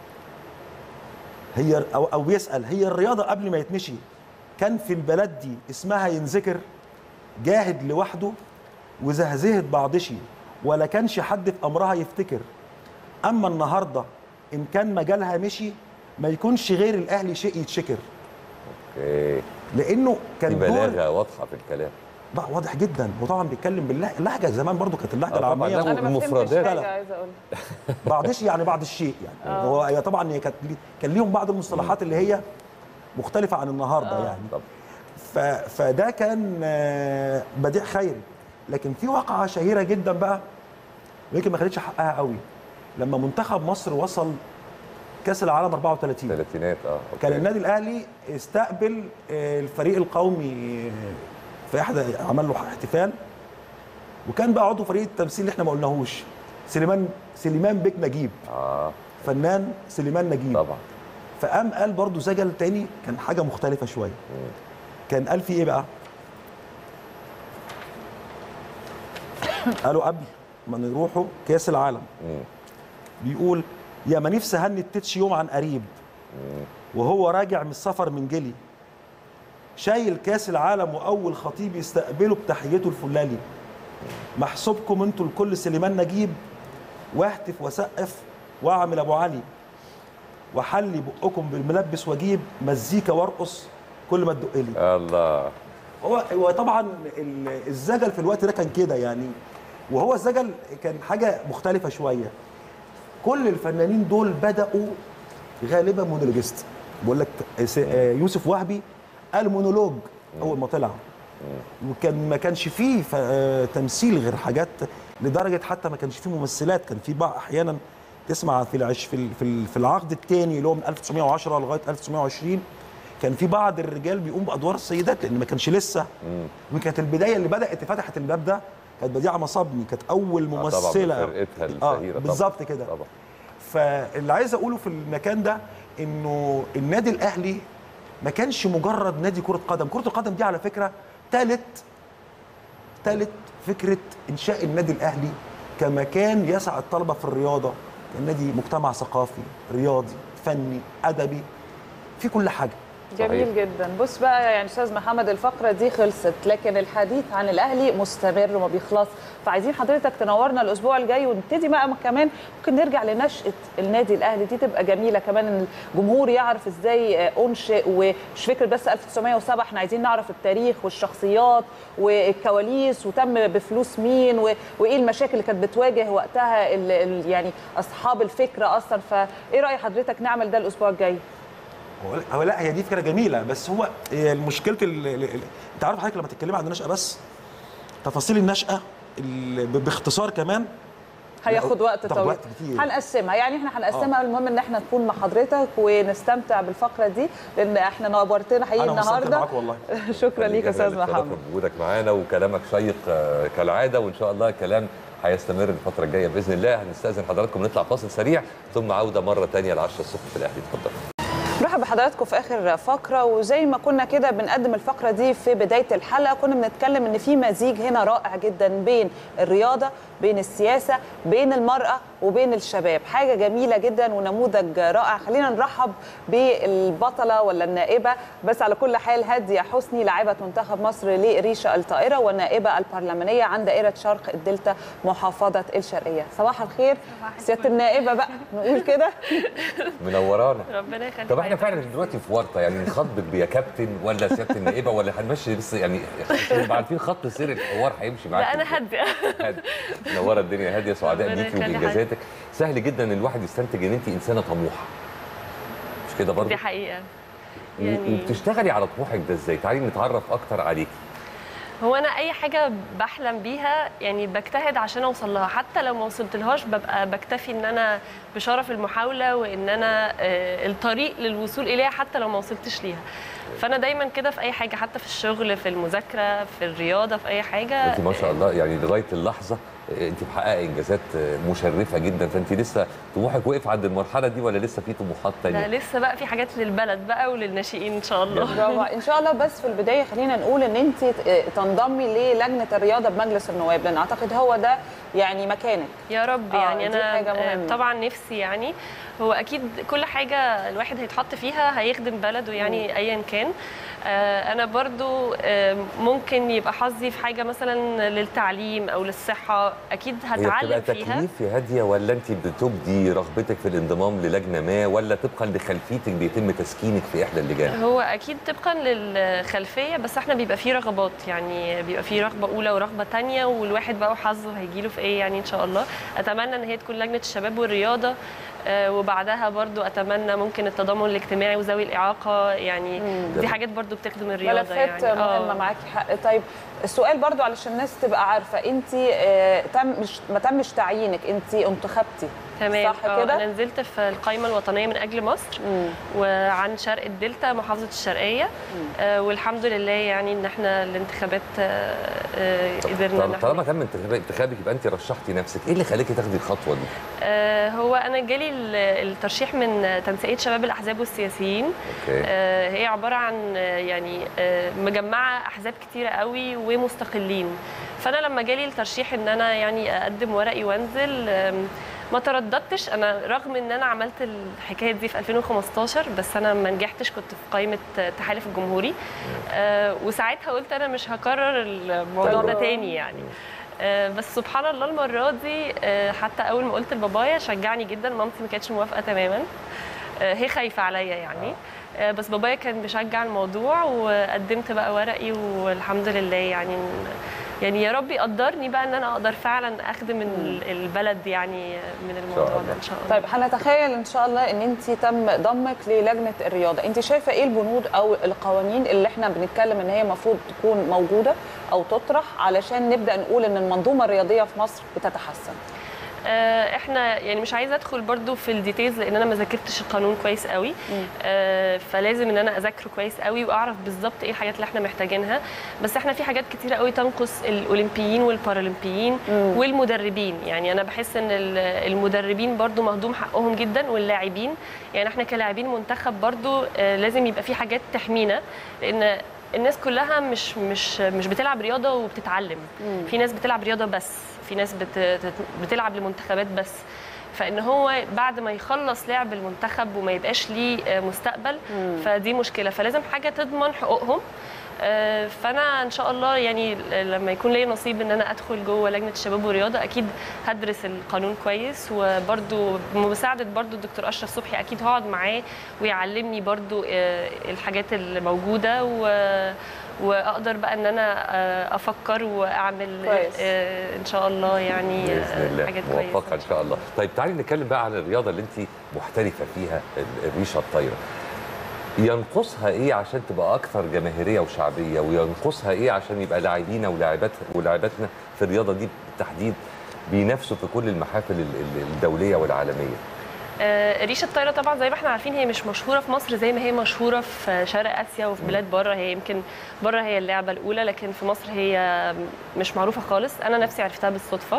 هي او او بيسال هي الرياضه قبل ما يتمشي كان في البلد دي اسمها ينذكر جاهد لوحده وزهزهت بعضشي ولا كانش حد في امرها يفتكر اما النهارده ان كان مجالها مشي ما يكونش غير الاهلي شيء يتشكر اوكي لانه كان في دور بلاغه واضحه في الكلام بقى واضح جدا وطبعا بيتكلم باللهجه اللهجه زمان برضو كانت اللهجه آه طبعاً، العاميه لا، انا ما فهمتش المفردات. حاجه لا. عايزه اقول بعض الشيء يعني بعض الشيء يعني آه. هو هي طبعا هي كانت لي- كان ليهم بعض المصطلحات اللي هي مختلفه عن النهارده آه. يعني ف... فده كان آه، بديع خيري لكن في واقعه شهيره جدا بقى ويمكن ما خدتش حقها قوي لما منتخب مصر وصل كاس العالم 34 ثلاثينات اه أوكي. كان النادي الاهلي استقبل آه، الفريق القومي في احدى عمل له احتفال وكان بقى عضو فريق التمثيل اللي احنا ما قلناهوش سليمان سليمان بيك نجيب اه فنان سليمان نجيب طبعا فقام قال برضو زجل تاني كان حاجه مختلفه شويه كان قال في ايه بقى قالوا قبل ما نروحوا كاس العالم بيقول يا ما نفسي هني التتش يوم عن قريب وهو راجع من السفر من جلي شايل كاس العالم واول خطيب يستقبله بتحيته الفلالي محسوبكم انتوا الكل سليمان نجيب واهتف وسقف واعمل ابو علي وحلي بقكم بالملبس واجيب مزيكا وارقص كل ما تدق لي الله هو هو طبعا ال- الزجل في الوقت ده كان كده يعني وهو الزجل كان حاجه مختلفه شويه كل الفنانين دول بداوا غالبا مونولوجيست بقول لك س- آه، يوسف وهبي قال مونولوج اول ما طلع وكان ما كانش فيه ف- آه، تمثيل غير حاجات لدرجه حتى ما كانش فيه ممثلات كان في بعض احيانا تسمع في العش في ال- في ال- في العقد الثاني اللي هو من 1910 لغايه 1920 كان في بعض الرجال بيقوم بادوار السيدات لان ما كانش لسه وكانت البدايه اللي بدات فتحت الباب ده كانت بديعه مصابني كانت اول طبعاً ممثله بفرقتها اه الشهيرة طبعاً. بالظبط كده طبعا فاللي عايز اقوله في المكان ده انه النادي الاهلي ما كانش مجرد نادي كره قدم كره القدم دي على فكره ثالث ثالث فكره انشاء النادي الاهلي كمكان يسعى الطلبه في الرياضه كنادي مجتمع ثقافي رياضي فني ادبي في كل حاجه جميل جدا بص بقى يعني استاذ محمد الفقره دي خلصت لكن الحديث عن الاهلي مستمر وما بيخلص فعايزين حضرتك تنورنا الاسبوع الجاي ونبتدي بقى كمان ممكن نرجع لنشاه النادي الاهلي دي تبقى جميله كمان ان الجمهور يعرف ازاي آه، انشئ ومش فكره بس 1907 احنا عايزين نعرف التاريخ والشخصيات والكواليس وتم بفلوس مين و- وايه المشاكل اللي كانت بتواجه وقتها ال- ال- يعني اصحاب الفكره اصلا فايه راي حضرتك نعمل ده الاسبوع الجاي هو لا- هو لا هي دي فكره جميله بس هو هي مشكله ال- ال- ال- انت عارف حضرتك لما تتكلمي عن النشأه بس تفاصيل النشأه ال- ب- باختصار كمان هياخد وقت تاخد طويل وقت كتير. هنقسمها يعني احنا هنقسمها المهم ان احنا نكون مع حضرتك ونستمتع بالفقره دي لان احنا نورتنا حقيقي أنا مستمتع النهارده معاك والله. شكرا ليك يا استاذ جمال، محمد اتشرفنا بوجودك معانا وكلامك شيق آه، كالعاده وان شاء الله الكلام هيستمر الفتره الجايه باذن الله هنستاذن حضراتكم نطلع فاصل سريع ثم عوده مره ثانيه ل 10 الصبح في الاهلي اتفضل مرحبا بحضراتكم في اخر فقره وزي ما كنا كده بنقدم الفقره دي في بدايه الحلقه كنا بنتكلم ان في مزيج هنا رائع جدا بين الرياضه بين السياسه بين المراه وبين الشباب حاجه جميله جدا ونموذج رائع خلينا نرحب بالبطله ولا النائبه بس على كل حال هاديه حسني لاعبه منتخب مصر لريشه الطائره والنائبه البرلمانيه عن دائره شرق الدلتا محافظه الشرقيه صباح الخير سياده النائبه بقى نقول كده منورانا ربنا يخليك طب احنا فعلا دلوقتي في ورطه يعني نخاطبك بيا كابتن ولا سياده النائبه ولا هنمشي بس يعني عشان نبقى عارفين خط سير الحوار هيمشي معاك لا انا إزاي. هاديه هادي. منوره الدنيا هاديه سعداء ربنا بيكي يخلي وبانجازاتك سهل جدا ان الواحد يستنتج ان انت انسانه طموحه مش كده برضه دي حقيقه و- يعني وبتشتغلي على طموحك ده ازاي تعالي نتعرف اكتر عليكي هو انا اي حاجه بحلم بيها يعني بجتهد عشان اوصل لها حتى لو ما وصلتلهاش ببقى بكتفي ان انا بشرف المحاوله وان انا آه، الطريق للوصول اليها حتى لو ما وصلتش ليها فانا دايما كده في اي حاجه حتى في الشغل في المذاكره في الرياضه في اي حاجه انت ما شاء الله يعني لغايه اللحظه انت محققه انجازات مشرفه جدا فانت لسه طموحك وقف عند المرحله دي ولا لسه في طموحات لا تانية؟ لسه بقى في حاجات للبلد بقى وللناشئين ان شاء الله برافو ان شاء الله بس في البدايه خلينا نقول ان انت تنضمي للجنه الرياضه بمجلس النواب لان اعتقد هو ده يعني مكانك يا رب آه، يعني دي انا حاجة آه، مهمة. طبعا نفسي يعني هو اكيد كل حاجه الواحد هيتحط فيها هيخدم بلده يعني ايا كان آه، انا برضو آه، ممكن يبقى حظي في حاجه مثلا للتعليم او للصحه اكيد هي بتبقى هتعلم فيها تكليف يا هاديه ولا انت بتبدي رغبتك في الانضمام للجنه ما ولا طبقا لخلفيتك بيتم تسكينك في احدى اللجان؟ هو اكيد طبقا للخلفيه بس احنا بيبقى فيه رغبات يعني بيبقى فيه رغبه اولى ورغبه تانية والواحد بقى وحظه هيجيله في ايه يعني ان شاء الله اتمنى ان هي تكون لجنه الشباب والرياضه آه، وبعدها برضو اتمنى ممكن التضامن الاجتماعي وذوي الاعاقه يعني دي حاجات برضو بتخدم الرياضه ملفات يعني مهمه معاكي حق طيب السؤال برضو علشان الناس تبقى عارفه انت تم مش ما تمش تعيينك انت انتخبتي تمام صح آه، كده؟ انا نزلت في القائمه الوطنيه من اجل مصر وعن شرق الدلتا محافظه الشرقيه آه والحمد لله يعني ان احنا الانتخابات آه آه قدرنا ان طب احنا طالما تم انتخاب- انتخابك يبقى انت رشحتي نفسك، ايه اللي خلاكي تاخدي الخطوه دي؟ آه، هو انا جالي ال- الترشيح من تنسيقيه شباب الاحزاب والسياسيين اوكي آه، هي عباره عن آه، يعني آه، مجمعه احزاب كتيره قوي ومستقلين فانا لما جالي الترشيح ان انا يعني اقدم ورقي وانزل آم، ما ترددتش انا رغم ان انا عملت الحكايه دي في 2015 بس انا ما نجحتش كنت في قائمه التحالف الجمهوري آه، وساعتها قلت انا مش هكرر الموضوع ده طيب. تاني يعني آه، بس سبحان الله المره دي آه، حتى اول ما قلت لبابايا شجعني جدا مامتي ما كانتش موافقه تماما آه، هي خايفه عليا يعني آه، بس بابايا كان بيشجع الموضوع وقدمت بقى ورقي والحمد لله يعني يعني يا رب يقدرني بقى ان انا اقدر فعلا اخدم ال- البلد يعني من الموضوع ده ان شاء الله طيب هنتخيل ان شاء الله ان انت تم ضمك للجنه الرياضه انت شايفه ايه البنود او القوانين اللي احنا بنتكلم ان هي المفروض تكون موجوده او تطرح علشان نبدا نقول ان المنظومه الرياضيه في مصر بتتحسن آه، احنا يعني مش عايزه ادخل برضو في الديتيلز لان انا ما ذاكرتش القانون كويس قوي آه، فلازم ان انا اذاكره كويس قوي واعرف بالظبط ايه الحاجات اللي احنا محتاجينها بس احنا في حاجات كتيره قوي تنقص الاولمبيين والبارالمبيين والمدربين يعني انا بحس ان ال- المدربين برضو مهضوم حقهم جدا واللاعبين يعني احنا كلاعبين منتخب برضو آه، لازم يبقى في حاجات تحمينا لان الناس كلها مش مش مش بتلعب رياضه وبتتعلم مم. في ناس بتلعب رياضه بس في ناس بت... بتلعب لمنتخبات بس فان هو بعد ما يخلص لعب المنتخب وما يبقاش ليه آه، مستقبل مم. فدي مشكله فلازم حاجه تضمن حقوقهم آه، فانا ان شاء الله يعني لما يكون لي نصيب ان انا ادخل جوه لجنه الشباب والرياضه اكيد هدرس القانون كويس وبرده بمساعده برده الدكتور اشرف صبحي اكيد هقعد معاه ويعلمني برده آه، الحاجات اللي موجوده و واقدر بقى ان انا آه، افكر واعمل كويس. آه، ان شاء الله يعني باذن آه، الله حاجات كويسه موفقه ان شاء الله طيب تعالي نتكلم بقى عن الرياضه اللي انت محترفه فيها ال- الريشه الطايره ينقصها ايه عشان تبقى اكثر جماهيريه وشعبيه وينقصها ايه عشان يبقى لاعبينا ولاعبات ولاعباتنا في الرياضه دي بالتحديد بينافسوا في كل المحافل ال- ال- الدوليه والعالميه آه، ريشه الطايره طبعا زي ما احنا عارفين هي مش مشهوره في مصر زي ما هي مشهوره في شرق اسيا وفي بلاد بره هي يمكن بره هي اللعبه الاولى لكن في مصر هي مش معروفه خالص انا نفسي عرفتها بالصدفه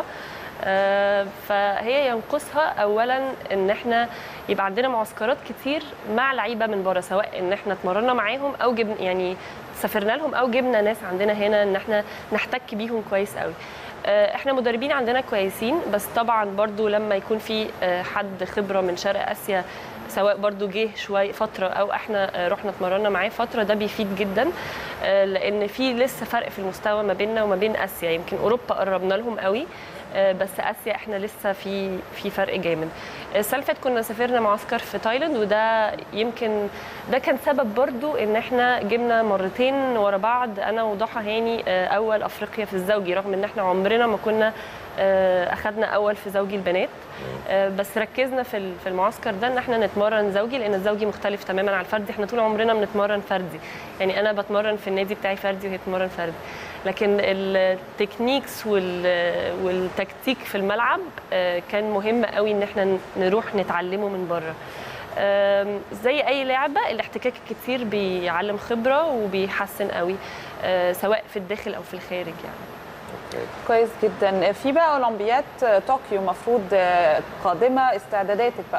آه، فهي ينقصها اولا ان احنا يبقى عندنا معسكرات كتير مع لعيبه من بره سواء ان احنا اتمرنا معاهم او جبن يعني سافرنا لهم او جبنا ناس عندنا هنا ان احنا نحتك بيهم كويس قوي آه، احنا مدربين عندنا كويسين بس طبعا برضو لما يكون في آه، حد خبره من شرق اسيا سواء برضو جه شويه فتره او احنا آه، رحنا اتمرنا معاه فتره ده بيفيد جدا آه، لان في لسه فرق في المستوى ما بيننا وما بين اسيا يمكن اوروبا قربنا لهم قوي آه، بس اسيا احنا لسه في في فرق جامد السنه اللي فاتت كنا سافرنا معسكر في تايلاند وده يمكن ده كان سبب برضو ان احنا جبنا مرتين ورا بعض انا وضحى هاني آه، اول افريقيا في الزوجي رغم ان احنا عمرنا ما كنا آه، اخذنا اول في زوجي البنات آه، بس ركزنا في ال- في المعسكر ده ان احنا نتمرن زوجي لان الزوجي مختلف تماما عن الفردي احنا طول عمرنا بنتمرن فردي يعني انا بتمرن في النادي بتاعي فردي وهي تتمرن فردي لكن التكنيكس وال- والتكتيك في الملعب آه، كان مهم قوي ان احنا نروح نتعلمه من بره آم، زي اي لعبه الاحتكاك الكتير بيعلم خبره وبيحسن قوي آه، سواء في الداخل او في الخارج يعني كويس جدا في بقى اولمبياد طوكيو مفروض قادمه استعداداتك بقى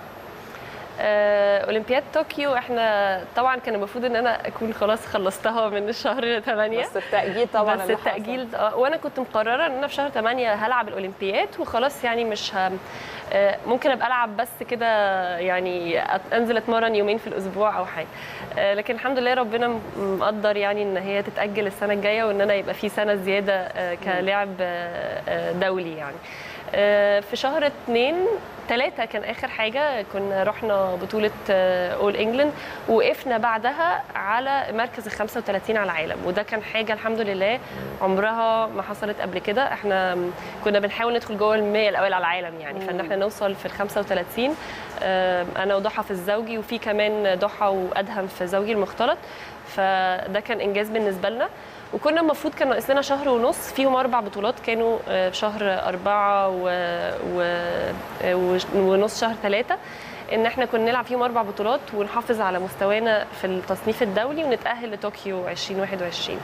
آه، اولمبياد طوكيو احنا طبعا كان المفروض ان انا اكون خلاص خلصتها من الشهر 8 بس التأجيل طبعا بس اللي حصل. التأجيل آه، وانا كنت مقرره ان انا في شهر 8 هلعب الاولمبياد وخلاص يعني مش ه... آه، ممكن ابقى العب بس كده يعني أت- انزل اتمرن يومين في الاسبوع او حاجه آه، لكن الحمد لله ربنا م- مقدر يعني ان هي تتاجل السنه الجايه وان انا يبقى في سنه زياده آه، كلاعب آه، آه، دولي يعني آه، في شهر اتنين ثلاثة كان آخر حاجة كنا رحنا بطولة أول إنجلاند وقفنا بعدها على مركز ال 35 على العالم وده كان حاجة الحمد لله عمرها ما حصلت قبل كده احنا كنا بنحاول ندخل جوه المية الأوائل على العالم يعني فإن احنا نوصل في ال 35 آه، أنا وضحى في الزوجي وفي كمان ضحى وأدهم في زوجي المختلط فده كان إنجاز بالنسبة لنا وكنا المفروض كان ناقص لنا شهر ونص فيهم اربع بطولات كانوا آه، في شهر اربعه و... و... آه، وش- ونص شهر ثلاثه ان احنا كنا نلعب فيهم اربع بطولات ونحافظ على مستوانا في التصنيف الدولي ونتاهل لطوكيو 2021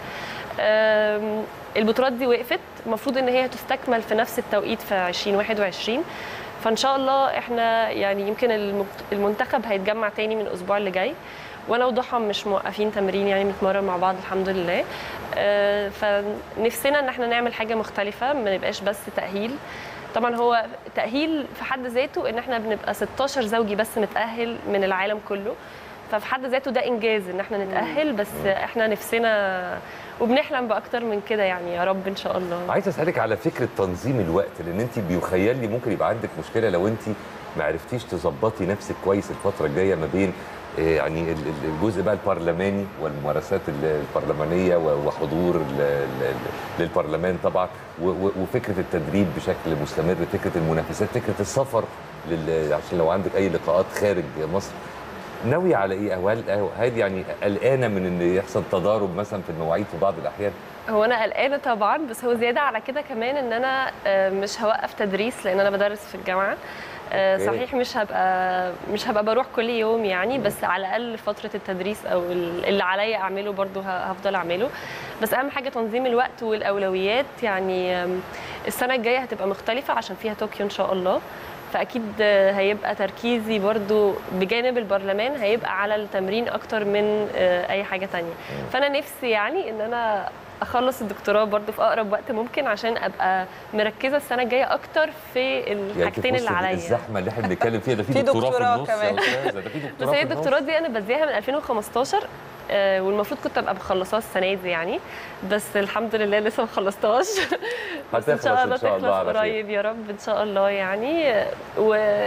آم، البطولات دي وقفت المفروض ان هي تستكمل في نفس التوقيت في 2021 فان شاء الله احنا يعني يمكن المت- المنتخب هيتجمع تاني من الاسبوع اللي جاي وانا وضحى مش موقفين تمرين يعني بنتمرن مع بعض الحمد لله آه، فنفسنا ان احنا نعمل حاجه مختلفه ما نبقاش بس تاهيل طبعا هو تاهيل في حد ذاته ان احنا بنبقى 16 زوجي بس متاهل من العالم كله ففي حد ذاته ده انجاز ان احنا نتاهل بس احنا نفسنا وبنحلم باكتر من كده يعني يا رب ان شاء الله عايز اسالك على فكره تنظيم الوقت لان انت بيخيل لي ممكن يبقى عندك مشكله لو انت ما عرفتيش تظبطي نفسك كويس الفتره الجايه ما بين آه، يعني ال- ال- الجزء بقى البرلماني والممارسات ال- البرلمانيه و- وحضور ال- ال- ال- للبرلمان طبعا و- و- وفكره التدريب بشكل مستمر فكره المنافسات فكره السفر لل- عشان لو عندك اي لقاءات خارج مصر ناوي على ايه او هل أو هل يعني قلقانه من ان يحصل تضارب مثلا في المواعيد في بعض الاحيان هو انا قلقانه طبعا بس هو زياده على كده كمان ان انا آه، مش هوقف تدريس لان انا بدرس في الجامعه آه، أوكي. صحيح مش هبقى مش هبقى بروح كل يوم يعني بس على الاقل فتره التدريس او ال- اللي عليا اعمله برضو ه- هفضل اعمله بس اهم حاجه تنظيم الوقت والاولويات يعني آم، السنه الجايه هتبقى مختلفه عشان فيها طوكيو ان شاء الله فاكيد آه، هيبقى تركيزي برضو بجانب البرلمان هيبقى على التمرين اكتر من آه، اي حاجه تانية فانا نفسي يعني ان انا اخلص الدكتوراه برضو في اقرب وقت ممكن عشان ابقى مركزه السنه الجايه اكتر في يعني أنت الحاجتين في اللي وسط عليا الزحمه اللي احنا بنتكلم فيها ده في في دكتوراه في دكتوراه النص يا كمان. استاذه ده في بس دكتوراه هي في النص الدكتوراه دي انا بديها من 2015 آه، والمفروض كنت ابقى مخلصاها السنه دي يعني بس الحمد لله لسه ما خلصتهاش بس ان هتخلص شاء الله إن شاء الله تخلص على خير. قريب يا رب ان شاء الله يعني و...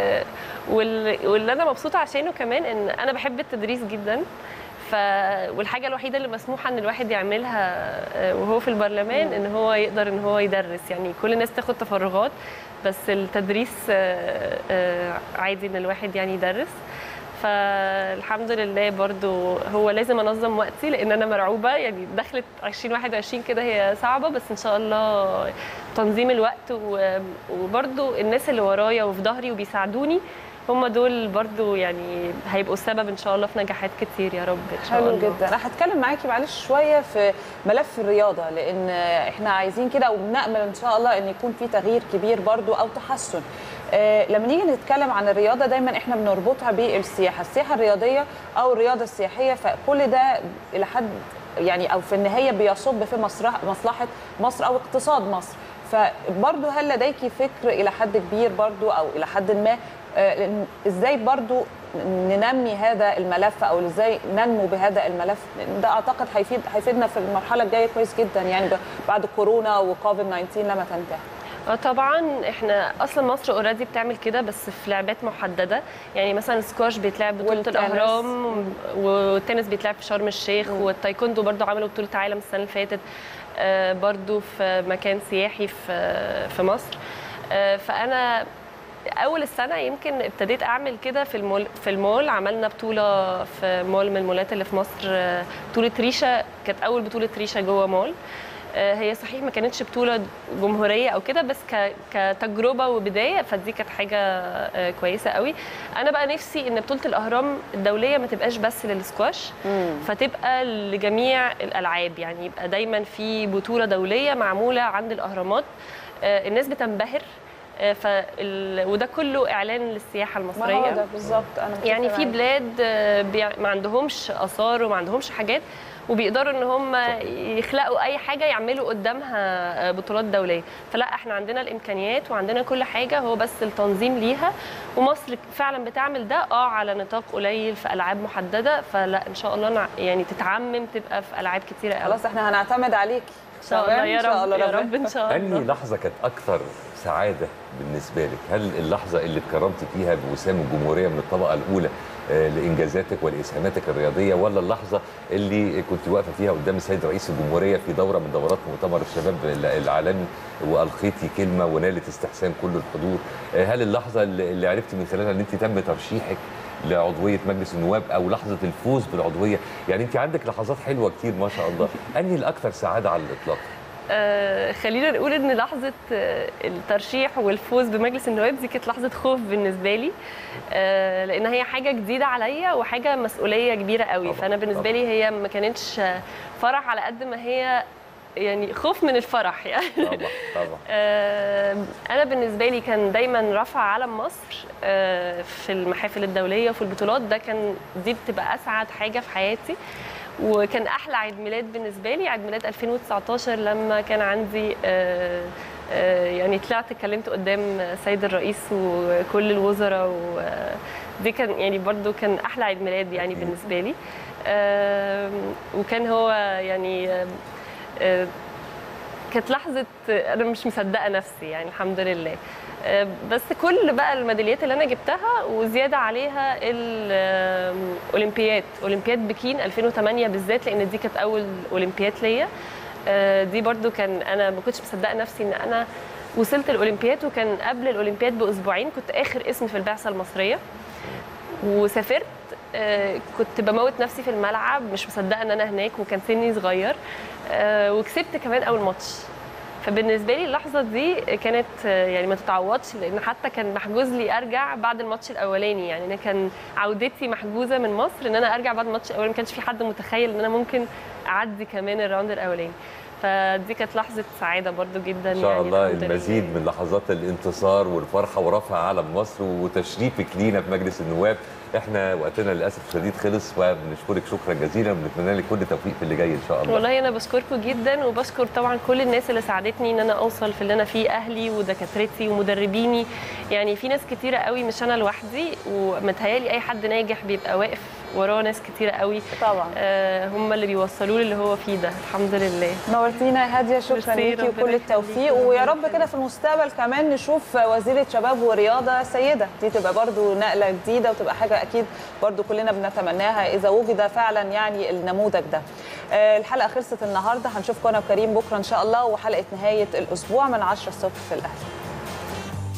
وال... واللي انا مبسوطه عشانه كمان ان انا بحب التدريس جدا ف والحاجه الوحيده اللي مسموحه ان الواحد يعملها آه، وهو في البرلمان ان هو يقدر ان هو يدرس يعني كل الناس تاخد تفرغات بس التدريس آه، آه، عادي ان الواحد يعني يدرس فالحمد لله برضو هو لازم انظم وقتي لان انا مرعوبه يعني دخلت 2021 كده هي صعبه بس ان شاء الله تنظيم الوقت و- وبرضو الناس اللي ورايا وفي ظهري وبيساعدوني هم دول برضو يعني هيبقوا السبب ان شاء الله في نجاحات كتير يا رب ان شاء حلو الله جدا انا هتكلم معاكي معلش شويه في ملف الرياضه لان احنا عايزين كده وبنامل ان شاء الله ان يكون في تغيير كبير برضو او تحسن آه، لما نيجي نتكلم عن الرياضه دايما احنا بنربطها بالسياحه السياحه الرياضيه او الرياضه السياحيه فكل ده الى حد يعني او في النهايه بيصب في مصلحه مصلحه مصر او اقتصاد مصر فبرضو هل لديكي فكر الى حد كبير برضو او الى حد ما آه، إن- ازاي برضو ننمي هذا الملف او ازاي ننمو بهذا الملف ده اعتقد هيفيد هيفيدنا في المرحله الجايه كويس جدا يعني ب- بعد كورونا وكوفيد 19 لما تنتهي اه طبعا احنا اصلا مصر اوريدي بتعمل كده بس في لعبات محدده يعني مثلا السكواش بيتلعب بطوله والتنس. الاهرام والتنس بيتلعب في شرم الشيخ والتايكوندو برضو عملوا بطوله عالم السنه اللي فاتت آه، برضو في مكان سياحي في في مصر آه، فانا اول السنه يمكن ابتديت اعمل كده في المول في المول عملنا بطوله في مول من المولات اللي في مصر آه، بطوله ريشه كانت اول بطوله ريشه جوه مول آه، هي صحيح ما كانتش بطوله جمهوريه او كده بس ك- كتجربه وبدايه فدي كانت حاجه آه، كويسه قوي انا بقى نفسي ان بطوله الاهرام الدوليه ما تبقاش بس للسكواش فتبقى لجميع الالعاب يعني يبقى دايما في بطوله دوليه معموله عند الاهرامات آه، الناس بتنبهر آه، فال... وده كله اعلان للسياحه ما المصريه هو ده بالظبط انا متفقة يعني في معاك. بلاد آه، بيع- ما عندهمش اثار وما عندهمش حاجات وبيقدروا ان هم يخلقوا اي حاجه يعملوا قدامها آه، بطولات دوليه فلا احنا عندنا الامكانيات وعندنا كل حاجه هو بس التنظيم ليها ومصر فعلا بتعمل ده اه على نطاق قليل في العاب محدده فلا ان شاء الله نع- يعني تتعمم تبقى في العاب كتيره قوي خلاص احنا هنعتمد عليك ان شاء الله يا إن شاء رب الله يا ربنا. رب ان شاء الله أنهي لحظة كانت أكثر سعادة بالنسبة لك؟ هل اللحظة اللي اتكرمت فيها بوسام الجمهورية من الطبقة الأولى آه، لإنجازاتك ولإسهاماتك الرياضية ولا اللحظة اللي كنت واقفة فيها قدام السيد رئيس الجمهورية في دورة من دورات مؤتمر الشباب العالمي وألقيتي كلمة ونالت استحسان كل الحضور؟ آه، هل اللحظة اللي اللي عرفتي من خلالها أن أنت تم ترشيحك لعضويه مجلس النواب او لحظه الفوز بالعضويه يعني انت عندك لحظات حلوه كتير ما شاء الله انهي الاكثر سعاده على الاطلاق آه، خلينا نقول ان لحظه آه، الترشيح والفوز بمجلس النواب دي كانت لحظه خوف بالنسبه لي آه، لان هي حاجه جديده عليا وحاجه مسؤوليه كبيره قوي فانا بالنسبه لي هي ما كانتش آه، فرح على قد ما هي يعني خوف من الفرح يعني طبعا طبعا آه، انا بالنسبه لي كان دايما رفع علم مصر آه، في المحافل الدوليه وفي البطولات ده كان دي بتبقى اسعد حاجه في حياتي وكان احلى عيد ميلاد بالنسبه لي عيد ميلاد 2019 لما كان عندي آه، آه، يعني طلعت اتكلمت قدام سيد الرئيس وكل الوزراء ودي كان يعني برضو كان احلى عيد ميلاد يعني بالنسبه لي آم، وكان هو يعني آم، آه، كانت لحظه انا مش مصدقه نفسي يعني الحمد لله آه، بس كل بقى الميداليات اللي انا جبتها وزياده عليها الاولمبياد اولمبياد بكين 2008 بالذات لان دي كانت اول اولمبياد ليا آه، دي برضو كان انا ما كنتش مصدقه نفسي ان انا وصلت الاولمبياد وكان قبل الاولمبياد باسبوعين كنت اخر اسم في البعثه المصريه وسافرت آه، كنت بموت نفسي في الملعب مش مصدقه ان انا هناك وكان سني صغير آه، وكسبت كمان اول ماتش فبالنسبه لي اللحظه دي كانت آه، يعني ما تتعوضش لان حتى كان محجوز لي ارجع بعد الماتش الاولاني يعني انا كان عودتي محجوزه من مصر ان انا ارجع بعد الماتش الاولاني ما كانش في حد متخيل ان انا ممكن اعدي كمان الراوند الاولاني فدي كانت لحظه سعاده برضو جدا ان شاء يعني الله الحمد لله. المزيد من لحظات الانتصار والفرحه ورفع علم مصر وتشريفك لينا في مجلس النواب احنا وقتنا للاسف الشديد خلص وبنشكرك شكرا جزيلا وبنتمنى لك كل توفيق في اللي جاي ان شاء الله والله انا بشكركم جدا وبشكر طبعا كل الناس اللي ساعدتني ان انا اوصل في اللي انا فيه اهلي ودكاترتي ومدربيني يعني في ناس كتيره قوي مش انا لوحدي ومتهيالي اي حد ناجح بيبقى واقف وراه ناس كتيره قوي طبعا آه هم اللي بيوصلوه اللي هو فيه ده الحمد لله نورتينا يا هاديه شكرا ميرسي، ليكي ربنا وكل التوفيق يخليكي. ويا رب كده في المستقبل كمان نشوف وزيره شباب ورياضه سيده دي تبقى برضو نقله جديده وتبقى حاجه اكيد برضو كلنا بنتمناها اذا وجد فعلا يعني النموذج ده آه، الحلقه خلصت النهارده هنشوفكم انا وكريم بكره ان شاء الله وحلقه نهايه الاسبوع من 10 الصبح في الاهلي